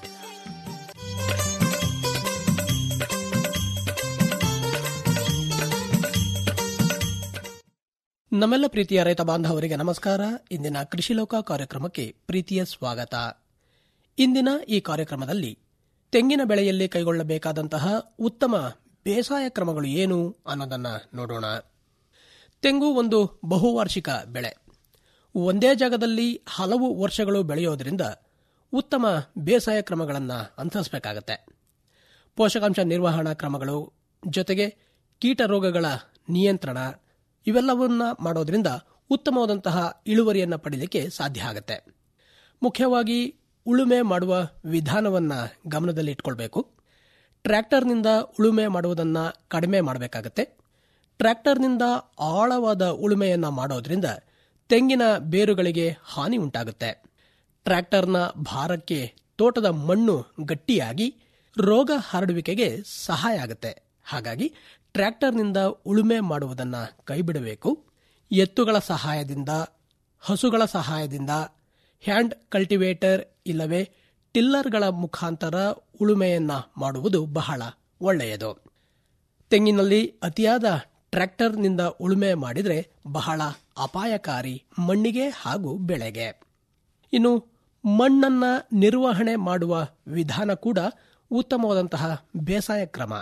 ನಮ್ಮೆಲ್ಲ ಪ್ರೀತಿಯ ರೈತ ಬಾಂಧವರಿಗೆ ನಮಸ್ಕಾರ ಇಂದಿನ ಕೃಷಿ ಲೋಕ ಕಾರ್ಯಕ್ರಮಕ್ಕೆ ಪ್ರೀತಿಯ ಸ್ವಾಗತ ಇಂದಿನ ಈ ಕಾರ್ಯಕ್ರಮದಲ್ಲಿ ತೆಂಗಿನ ಬೆಳೆಯಲ್ಲಿ ಕೈಗೊಳ್ಳಬೇಕಾದಂತಹ ಉತ್ತಮ ಬೇಸಾಯ ಕ್ರಮಗಳು ಏನು ಅನ್ನೋದನ್ನ ನೋಡೋಣ ತೆಂಗು ಒಂದು ಬಹುವಾರ್ಷಿಕ ಬೆಳೆ ಒಂದೇ ಜಾಗದಲ್ಲಿ ಹಲವು ವರ್ಷಗಳು ಬೆಳೆಯೋದ್ರಿಂದ ಉತ್ತಮ ಬೇಸಾಯ ಕ್ರಮಗಳನ್ನು ಅನುಸರಿಸಬೇಕಾಗತ್ತೆ ಪೋಷಕಾಂಶ ನಿರ್ವಹಣಾ ಕ್ರಮಗಳು ಜೊತೆಗೆ ಕೀಟ ರೋಗಗಳ ನಿಯಂತ್ರಣ ಇವೆಲ್ಲವನ್ನ ಮಾಡೋದ್ರಿಂದ ಉತ್ತಮವಾದಂತಹ ಇಳುವರಿಯನ್ನು ಪಡೆಯಲಿಕ್ಕೆ ಸಾಧ್ಯ ಆಗುತ್ತೆ ಮುಖ್ಯವಾಗಿ ಉಳುಮೆ ಮಾಡುವ ವಿಧಾನವನ್ನ ಗಮನದಲ್ಲಿ ಇಟ್ಕೊಳ್ಬೇಕು ಟ್ರ್ಯಾಕ್ಟರ್ನಿಂದ ಉಳುಮೆ ಮಾಡುವುದನ್ನ ಕಡಿಮೆ ಮಾಡಬೇಕಾಗತ್ತೆ ಟ್ರ್ಯಾಕ್ಟರ್ನಿಂದ ಆಳವಾದ ಉಳುಮೆಯನ್ನ ಮಾಡೋದ್ರಿಂದ ತೆಂಗಿನ ಬೇರುಗಳಿಗೆ ಹಾನಿ ಉಂಟಾಗುತ್ತೆ ಟ್ರ್ಯಾಕ್ಟರ್ನ ಭಾರಕ್ಕೆ ತೋಟದ ಮಣ್ಣು ಗಟ್ಟಿಯಾಗಿ ರೋಗ ಹರಡುವಿಕೆಗೆ ಸಹಾಯ ಆಗುತ್ತೆ ಹಾಗಾಗಿ ಟ್ರ್ಯಾಕ್ಟರ್ನಿಂದ ಉಳುಮೆ ಮಾಡುವುದನ್ನ ಕೈಬಿಡಬೇಕು ಎತ್ತುಗಳ ಸಹಾಯದಿಂದ ಹಸುಗಳ ಸಹಾಯದಿಂದ ಹ್ಯಾಂಡ್ ಕಲ್ಟಿವೇಟರ್ ಇಲ್ಲವೇ ಟಿಲ್ಲರ್ಗಳ ಮುಖಾಂತರ ಉಳುಮೆಯನ್ನ ಮಾಡುವುದು ಬಹಳ ಒಳ್ಳೆಯದು ತೆಂಗಿನಲ್ಲಿ ಅತಿಯಾದ ಟ್ರ್ಯಾಕ್ಟರ್ನಿಂದ ಉಳುಮೆ ಮಾಡಿದರೆ ಬಹಳ ಅಪಾಯಕಾರಿ ಮಣ್ಣಿಗೆ ಹಾಗೂ ಬೆಳೆಗೆ ಇನ್ನು ಮಣ್ಣನ್ನ ನಿರ್ವಹಣೆ ಮಾಡುವ ವಿಧಾನ ಕೂಡ ಉತ್ತಮವಾದಂತಹ ಬೇಸಾಯ ಕ್ರಮ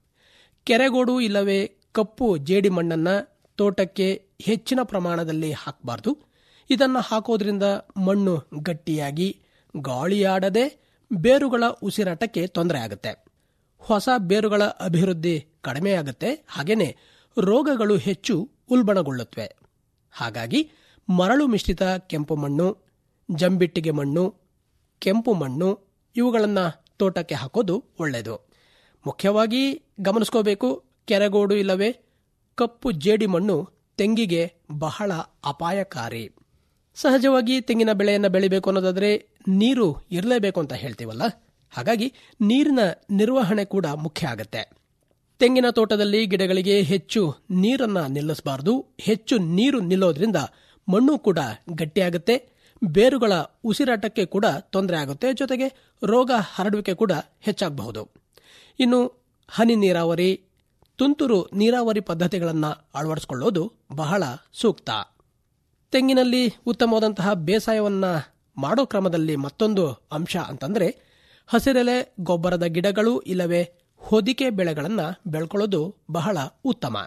ಕೆರೆಗೋಡು ಇಲ್ಲವೇ ಕಪ್ಪು ಜೇಡಿ ಮಣ್ಣನ್ನ ತೋಟಕ್ಕೆ ಹೆಚ್ಚಿನ ಪ್ರಮಾಣದಲ್ಲಿ ಹಾಕಬಾರ್ದು ಇದನ್ನು ಹಾಕೋದ್ರಿಂದ ಮಣ್ಣು ಗಟ್ಟಿಯಾಗಿ ಗಾಳಿಯಾಡದೆ ಬೇರುಗಳ ಉಸಿರಾಟಕ್ಕೆ ತೊಂದರೆ ಆಗುತ್ತೆ ಹೊಸ ಬೇರುಗಳ ಅಭಿವೃದ್ಧಿ ಕಡಿಮೆಯಾಗುತ್ತೆ ಹಾಗೇನೆ ರೋಗಗಳು ಹೆಚ್ಚು ಉಲ್ಬಣಗೊಳ್ಳುತ್ತವೆ ಹಾಗಾಗಿ ಮರಳು ಮಿಶ್ರಿತ ಕೆಂಪು ಮಣ್ಣು ಜಂಬಿಟ್ಟಿಗೆ ಮಣ್ಣು ಕೆಂಪು ಮಣ್ಣು ಇವುಗಳನ್ನು ತೋಟಕ್ಕೆ ಹಾಕೋದು ಒಳ್ಳೆಯದು ಮುಖ್ಯವಾಗಿ ಗಮನಿಸ್ಕೋಬೇಕು ಕೆರೆಗೋಡು ಇಲ್ಲವೇ ಕಪ್ಪು ಜೇಡಿ ಮಣ್ಣು ತೆಂಗಿಗೆ ಬಹಳ ಅಪಾಯಕಾರಿ ಸಹಜವಾಗಿ ತೆಂಗಿನ ಬೆಳೆಯನ್ನು ಬೆಳಿಬೇಕು ಅನ್ನೋದಾದ್ರೆ ನೀರು ಇರಲೇಬೇಕು ಅಂತ ಹೇಳ್ತೀವಲ್ಲ ಹಾಗಾಗಿ ನೀರಿನ ನಿರ್ವಹಣೆ ಕೂಡ ಮುಖ್ಯ ಆಗತ್ತೆ ತೆಂಗಿನ ತೋಟದಲ್ಲಿ ಗಿಡಗಳಿಗೆ ಹೆಚ್ಚು ನೀರನ್ನ ನಿಲ್ಲಿಸಬಾರದು ಹೆಚ್ಚು ನೀರು ನಿಲ್ಲೋದ್ರಿಂದ ಮಣ್ಣು ಕೂಡ ಗಟ್ಟಿಯಾಗುತ್ತೆ ಬೇರುಗಳ ಉಸಿರಾಟಕ್ಕೆ ಕೂಡ ತೊಂದರೆ ಆಗುತ್ತೆ ಜೊತೆಗೆ ರೋಗ ಹರಡುವಿಕೆ ಕೂಡ ಹೆಚ್ಚಾಗಬಹುದು ಇನ್ನು ಹನಿ ನೀರಾವರಿ ತುಂತುರು ನೀರಾವರಿ ಪದ್ಧತಿಗಳನ್ನು ಅಳವಡಿಸಿಕೊಳ್ಳೋದು ಬಹಳ ಸೂಕ್ತ ತೆಂಗಿನಲ್ಲಿ ಉತ್ತಮವಾದಂತಹ ಬೇಸಾಯವನ್ನ ಮಾಡೋ ಕ್ರಮದಲ್ಲಿ ಮತ್ತೊಂದು ಅಂಶ ಅಂತಂದ್ರೆ ಹಸಿರೆಲೆ ಗೊಬ್ಬರದ ಗಿಡಗಳು ಇಲ್ಲವೇ ಹೊದಿಕೆ ಬೆಳೆಗಳನ್ನು ಬೆಳ್ಕೊಳ್ಳೋದು ಬಹಳ ಉತ್ತಮ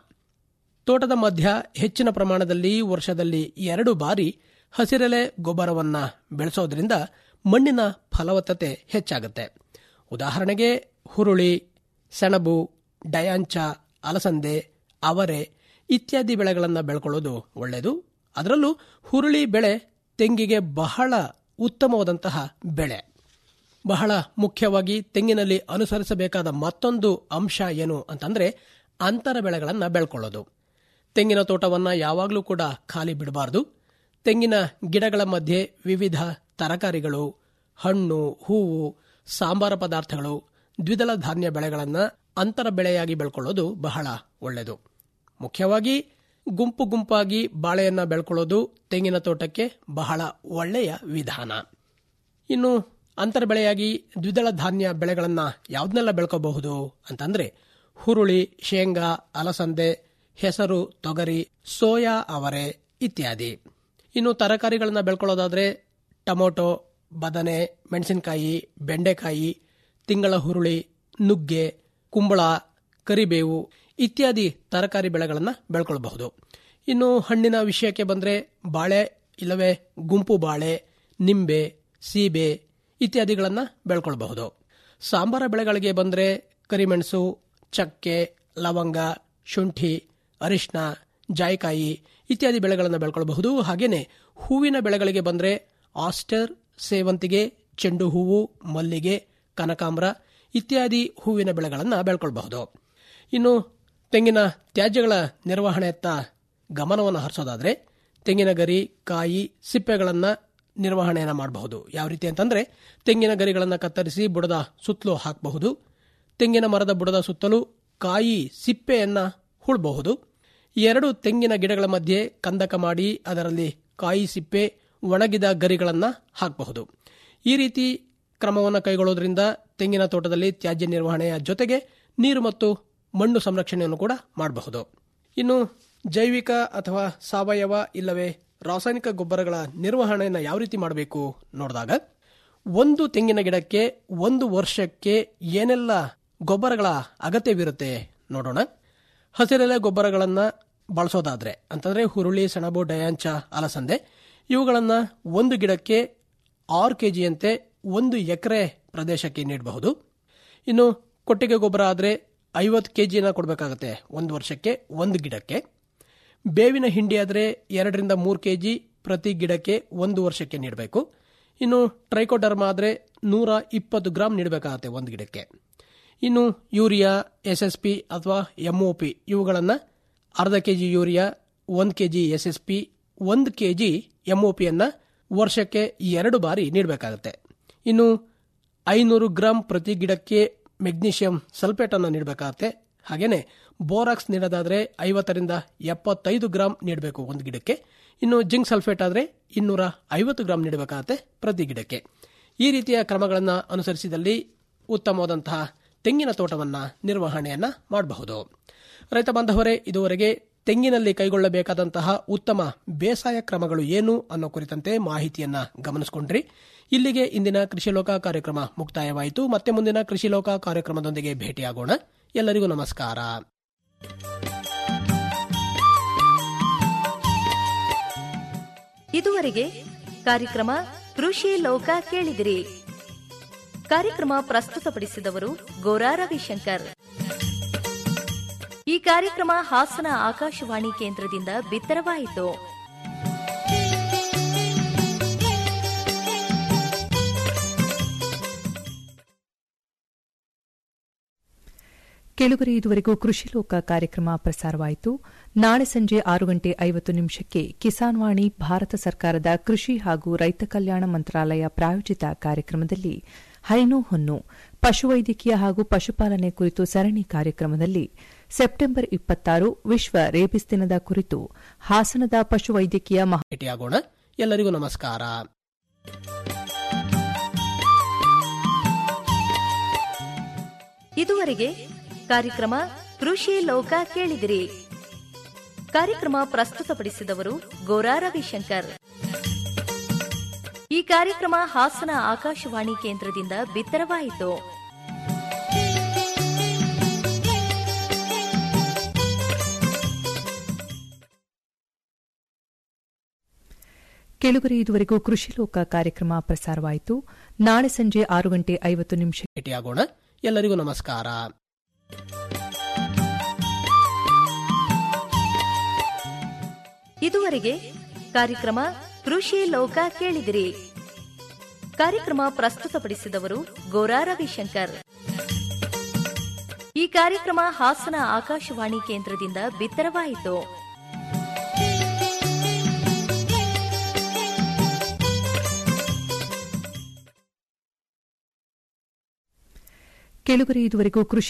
ತೋಟದ ಮಧ್ಯ ಹೆಚ್ಚಿನ ಪ್ರಮಾಣದಲ್ಲಿ ವರ್ಷದಲ್ಲಿ ಎರಡು ಬಾರಿ ಹಸಿರೆಲೆ ಗೊಬ್ಬರವನ್ನ ಬೆಳೆಸೋದ್ರಿಂದ ಮಣ್ಣಿನ ಫಲವತ್ತತೆ ಹೆಚ್ಚಾಗುತ್ತೆ ಉದಾಹರಣೆಗೆ ಹುರುಳಿ ಸೆಣಬು ಡಯಾಂಚ ಅಲಸಂದೆ ಅವರೆ ಇತ್ಯಾದಿ ಬೆಳೆಗಳನ್ನು ಬೆಳ್ಕೊಳ್ಳೋದು ಒಳ್ಳೆಯದು ಅದರಲ್ಲೂ ಹುರುಳಿ ಬೆಳೆ ತೆಂಗಿಗೆ ಬಹಳ ಉತ್ತಮವಾದಂತಹ ಬೆಳೆ ಬಹಳ ಮುಖ್ಯವಾಗಿ ತೆಂಗಿನಲ್ಲಿ ಅನುಸರಿಸಬೇಕಾದ ಮತ್ತೊಂದು ಅಂಶ ಏನು ಅಂತಂದ್ರೆ ಅಂತರ ಬೆಳೆಗಳನ್ನು ಬೆಳ್ಕೊಳ್ಳೋದು ತೆಂಗಿನ ತೋಟವನ್ನ ಯಾವಾಗಲೂ ಕೂಡ ಖಾಲಿ ಬಿಡಬಾರದು ತೆಂಗಿನ ಗಿಡಗಳ ಮಧ್ಯೆ ವಿವಿಧ ತರಕಾರಿಗಳು ಹಣ್ಣು ಹೂವು ಸಾಂಬಾರ ಪದಾರ್ಥಗಳು ದ್ವಿದಳ ಧಾನ್ಯ ಬೆಳೆಗಳನ್ನು ಅಂತರ ಬೆಳೆಯಾಗಿ ಬೆಳ್ಕೊಳ್ಳೋದು ಬಹಳ ಒಳ್ಳೆಯದು ಮುಖ್ಯವಾಗಿ ಗುಂಪು ಗುಂಪಾಗಿ ಬಾಳೆಯನ್ನ ಬೆಳ್ಕೊಳ್ಳೋದು ತೆಂಗಿನ ತೋಟಕ್ಕೆ ಬಹಳ ಒಳ್ಳೆಯ ವಿಧಾನ ಇನ್ನು ಅಂತರ ಬೆಳೆಯಾಗಿ ದ್ವಿದಳ ಧಾನ್ಯ ಬೆಳೆಗಳನ್ನ ಯಾವ್ದನ್ನೆಲ್ಲ ಬೆಳ್ಕೋಬಹುದು ಅಂತಂದ್ರೆ ಹುರುಳಿ ಶೇಂಗಾ ಅಲಸಂದೆ ಹೆಸರು ತೊಗರಿ ಸೋಯಾ ಅವರೆ ಇತ್ಯಾದಿ ಇನ್ನು ತರಕಾರಿಗಳನ್ನ ಬೆಳ್ಕೊಳ್ಳೋದಾದ್ರೆ ಟೊಮೊಟೊ ಬದನೆ ಮೆಣಸಿನಕಾಯಿ ಬೆಂಡೆಕಾಯಿ ತಿಂಗಳ ಹುರುಳಿ ನುಗ್ಗೆ ಕುಂಬಳ ಕರಿಬೇವು ಇತ್ಯಾದಿ ತರಕಾರಿ ಬೆಳೆಗಳನ್ನು ಬೆಳ್ಕೊಳ್ಬಹುದು ಇನ್ನು ಹಣ್ಣಿನ ವಿಷಯಕ್ಕೆ ಬಂದರೆ ಬಾಳೆ ಇಲ್ಲವೇ ಗುಂಪು ಬಾಳೆ ನಿಂಬೆ ಸೀಬೆ ಇತ್ಯಾದಿಗಳನ್ನು ಬೆಳ್ಕೊಳ್ಬಹುದು ಸಾಂಬಾರ ಬೆಳೆಗಳಿಗೆ ಬಂದರೆ ಕರಿಮೆಣಸು ಚಕ್ಕೆ ಲವಂಗ ಶುಂಠಿ ಅರಿಶಿನ ಜಾಯಿಕಾಯಿ ಇತ್ಯಾದಿ ಬೆಳೆಗಳನ್ನು ಬೆಳ್ಕೊಳ್ಬಹುದು ಹಾಗೇನೆ ಹೂವಿನ ಬೆಳೆಗಳಿಗೆ ಬಂದರೆ ಆಸ್ಟರ್ ಸೇವಂತಿಗೆ ಚೆಂಡು ಹೂವು ಮಲ್ಲಿಗೆ ಕನಕಾಂಬರ ಇತ್ಯಾದಿ ಹೂವಿನ ಬೆಳೆಗಳನ್ನು ಬೆಳ್ಕೊಳ್ಬಹುದು ಇನ್ನು ತೆಂಗಿನ ತ್ಯಾಜ್ಯಗಳ ನಿರ್ವಹಣೆಯತ್ತ ಗಮನವನ್ನು ಹರಿಸೋದಾದ್ರೆ ತೆಂಗಿನ ಗರಿ ಕಾಯಿ ಸಿಪ್ಪೆಗಳನ್ನು ನಿರ್ವಹಣೆಯನ್ನು ಮಾಡಬಹುದು ಯಾವ ರೀತಿ ಅಂತಂದ್ರೆ ತೆಂಗಿನ ಗರಿಗಳನ್ನು ಕತ್ತರಿಸಿ ಬುಡದ ಸುತ್ತಲೂ ಹಾಕಬಹುದು ತೆಂಗಿನ ಮರದ ಬುಡದ ಸುತ್ತಲೂ ಕಾಯಿ ಸಿಪ್ಪೆಯನ್ನ ಹುಳಬಹುದು ಎರಡು ತೆಂಗಿನ ಗಿಡಗಳ ಮಧ್ಯೆ ಕಂದಕ ಮಾಡಿ ಅದರಲ್ಲಿ ಕಾಯಿ ಸಿಪ್ಪೆ ಒಣಗಿದ ಗರಿಗಳನ್ನು ಹಾಕಬಹುದು ಈ ರೀತಿ ಕ್ರಮವನ್ನು ಕೈಗೊಳ್ಳೋದ್ರಿಂದ ತೆಂಗಿನ ತೋಟದಲ್ಲಿ ತ್ಯಾಜ್ಯ ನಿರ್ವಹಣೆಯ ಜೊತೆಗೆ ನೀರು ಮತ್ತು ಮಣ್ಣು ಸಂರಕ್ಷಣೆಯನ್ನು ಕೂಡ ಮಾಡಬಹುದು ಇನ್ನು ಜೈವಿಕ ಅಥವಾ ಸಾವಯವ ಇಲ್ಲವೇ ರಾಸಾಯನಿಕ ಗೊಬ್ಬರಗಳ ನಿರ್ವಹಣೆಯನ್ನು ಯಾವ ರೀತಿ ಮಾಡಬೇಕು ನೋಡಿದಾಗ ಒಂದು ತೆಂಗಿನ ಗಿಡಕ್ಕೆ ಒಂದು ವರ್ಷಕ್ಕೆ ಏನೆಲ್ಲ ಗೊಬ್ಬರಗಳ ಅಗತ್ಯವಿರುತ್ತೆ ನೋಡೋಣ ಹಸಿರೆಲೆ ಗೊಬ್ಬರಗಳನ್ನು ಬಳಸೋದಾದ್ರೆ ಅಂತಂದ್ರೆ ಹುರುಳಿ ಸೆಣಬು ಡಯಾಂಚ ಅಲಸಂದೆ ಇವುಗಳನ್ನು ಒಂದು ಗಿಡಕ್ಕೆ ಆರು ಕೆಜಿಯಂತೆ ಒಂದು ಎಕರೆ ಪ್ರದೇಶಕ್ಕೆ ನೀಡಬಹುದು ಇನ್ನು ಕೊಟ್ಟಿಗೆ ಗೊಬ್ಬರ ಆದರೆ ಐವತ್ತು ಕೆಜಿನ ಕೊಡಬೇಕಾಗುತ್ತೆ ಒಂದು ವರ್ಷಕ್ಕೆ ಒಂದು ಗಿಡಕ್ಕೆ ಬೇವಿನ ಹಿಂಡಿ ಆದರೆ ಎರಡರಿಂದ ಮೂರು ಕೆಜಿ ಪ್ರತಿ ಗಿಡಕ್ಕೆ ಒಂದು ವರ್ಷಕ್ಕೆ ನೀಡಬೇಕು ಇನ್ನು ಟ್ರೈಕೋಡರ್ಮ ಆದರೆ ನೂರ ಇಪ್ಪತ್ತು ಗ್ರಾಂ ನೀಡಬೇಕಾಗತ್ತೆ ಒಂದು ಗಿಡಕ್ಕೆ ಇನ್ನು ಯೂರಿಯಾ ಎಸ್ ಎಸ್ ಪಿ ಅಥವಾ ಎಂಒ ಪಿ ಇವುಗಳನ್ನು ಅರ್ಧ ಕೆ ಜಿ ಯೂರಿಯಾ ಒಂದು K G S S P ಒಂದು ಕೆ ಜಿ ಎಂಒ ಪಿಯನ್ನು ವರ್ಷಕ್ಕೆ ಎರಡು ಬಾರಿ ನೀಡಬೇಕಾಗುತ್ತೆ ಇನ್ನು ಐನೂರು ಗ್ರಾಂ ಪ್ರತಿ ಗಿಡಕ್ಕೆ ಮೆಗ್ನೀಷಿಯಂ ಸಲ್ಫೇಟ್ ಅನ್ನು ನೀಡಬೇಕಾಗತ್ತೆ ಹಾಗೇನೆ ಬೋರಾಕ್ಸ್ ನೀಡೋದಾದ್ರೆ ಐವತ್ತರಿಂದ ಎಪ್ಪತ್ತೈದು ಗ್ರಾಂ ನೀಡಬೇಕು ಒಂದು ಗಿಡಕ್ಕೆ ಇನ್ನು ಜಿಂಕ್ ಸಲ್ಫೇಟ್ ಆದರೆ ಇನ್ನೂರ ಐವತ್ತು ಗ್ರಾಂ ನೀಡಬೇಕಾಗತ್ತೆ ಪ್ರತಿ ಗಿಡಕ್ಕೆ ಈ ರೀತಿಯ ಕ್ರಮಗಳನ್ನು ಅನುಸರಿಸಿದಲ್ಲಿ ಉತ್ತಮವಾದಂತಹ ತೆಂಗಿನ ತೋಟವನ್ನ ನಿರ್ವಹಣೆಯನ್ನ ಮಾಡಬಹುದು ರೈತ ಬಾಂಧವರೇ ಇದುವರೆಗೆ ತೆಂಗಿನಲ್ಲಿ ಕೈಗೊಳ್ಳಬೇಕಾದಂತಹ ಉತ್ತಮ ಬೇಸಾಯ ಕ್ರಮಗಳು ಏನು ಅನ್ನೋ ಕುರಿತಂತೆ ಮಾಹಿತಿಯನ್ನ ಗಮನಿಸಿಕೊಂಡ್ರಿ ಇಲ್ಲಿಗೆ ಇಂದಿನ ಕೃಷಿ ಲೋಕ ಕಾರ್ಯಕ್ರಮ ಮುಕ್ತಾಯವಾಯಿತು ಮತ್ತೆ ಮುಂದಿನ ಕೃಷಿ ಲೋಕ ಕಾರ್ಯಕ್ರಮದೊಂದಿಗೆ ಭೇಟಿಯಾಗೋಣ ಎಲ್ಲರಿಗೂ ನಮಸ್ಕಾರ ಇದುವರೆಗೆ ಕಾರ್ಯಕ್ರಮ ಕೃಷಿ ಲೋಕ ಕೇಳಿದಿರಿ ಕಾರ್ಯಕ್ರಮ ಪ್ರಸ್ತುತಪಡಿಸಿದವರು ಗೋರಾ ರವಿಶಂಕರ್ ಈ ಕಾರ್ಯಕ್ರಮ ಹಾಸನ ಆಕಾಶವಾಣಿ ಕೇಂದ್ರದಿಂದ ಬಿತ್ತರವಾಯಿತು ಕೆಳಗರೆ ಇದುವರೆಗೂ ಕೃಷಿ ಲೋಕ ಕಾರ್ಯಕ್ರಮ ಪ್ರಸಾರವಾಯಿತು ನಾಳೆ ಸಂಜೆ ಆರು ಗಂಟೆ ಐವತ್ತು ನಿಮಿಷಕ್ಕೆ ಕಿಸಾನ್ ವಾಣಿ ಭಾರತ ಸರ್ಕಾರದ ಕೃಷಿ ಹಾಗೂ ರೈತ ಕಲ್ಯಾಣ ಮಂತ್ರಾಲಯ ಪ್ರಾಯೋಜಿತ ಕಾರ್ಯಕ್ರಮದಲ್ಲಿ ಹೈನು ಹೊನ್ನು ಪಶುವೈದ್ಯಕೀಯ ಹಾಗೂ ಪಶುಪಾಲನೆ ಕುರಿತು ಸರಣಿ ಕಾರ್ಯಕ್ರಮದಲ್ಲಿ ಸೆಪ್ಟೆಂಬರ್ ಇಪ್ಪತ್ತಾರು ವಿಶ್ವ ರೇಬಿಸ್ ದಿನದ ಕುರಿತು ಹಾಸನದ ಪಶುವೈದ್ಯಕೀಯ ಮಹಾ ಭೇಟಿಯಾಗೋಣ ಎಲ್ಲರಿಗೂ ನಮಸ್ಕಾರ ಇದುವರೆಗೆ ಕಾರ್ಯಕ್ರಮ ಕೃಷಿ ಲೋಕ ಕೇಳಿದಿರಿ ಕಾರ್ಯಕ್ರಮ ಪ್ರಸ್ತುತಪಡಿಸಿದವರು ಗೋರಾ ರವಿಶಂಕರ್ ಈ ಕಾರ್ಯಕ್ರಮ ಹಾಸನ ಆಕಾಶವಾಣಿ ಕೇಂದ್ರದಿಂದ ಬಿತ್ತರವಾಯಿತು ಕೆಳಗರೆ ಇದುವರೆಗೂ ಕೃಷಿ ಲೋಕ ಕಾರ್ಯಕ್ರಮ ಪ್ರಸಾರವಾಯಿತು ನಾಳೆ ಸಂಜೆ ಆರು ಗಂಟೆ ಐವತ್ತು ನಿಮಿಷ ಭೇಟಿಯಾಗೋಣ ಎಲ್ಲರಿಗೂ ನಮಸ್ಕಾರ ಇದುವರೆಗೆ ಕಾರ್ಯಕ್ರಮ ಕೃಷಿ ಲೋಕ ಕೇಳಿದಿರಿ ಕಾರ್ಯಕ್ರಮ ಪ್ರಸ್ತುತಪಡಿಸಿದವರು ಗೋರಾ ರವಿಶಂಕರ್ ಈ ಕಾರ್ಯಕ್ರಮ ಹಾಸನ ಆಕಾಶವಾಣಿ ಕೇಂದ್ರದಿಂದ ಬಿತ್ತರವಾಯಿತು ಕೆಳಗರೆ ಇದುವರೆಗೂ ಕೃಷಿ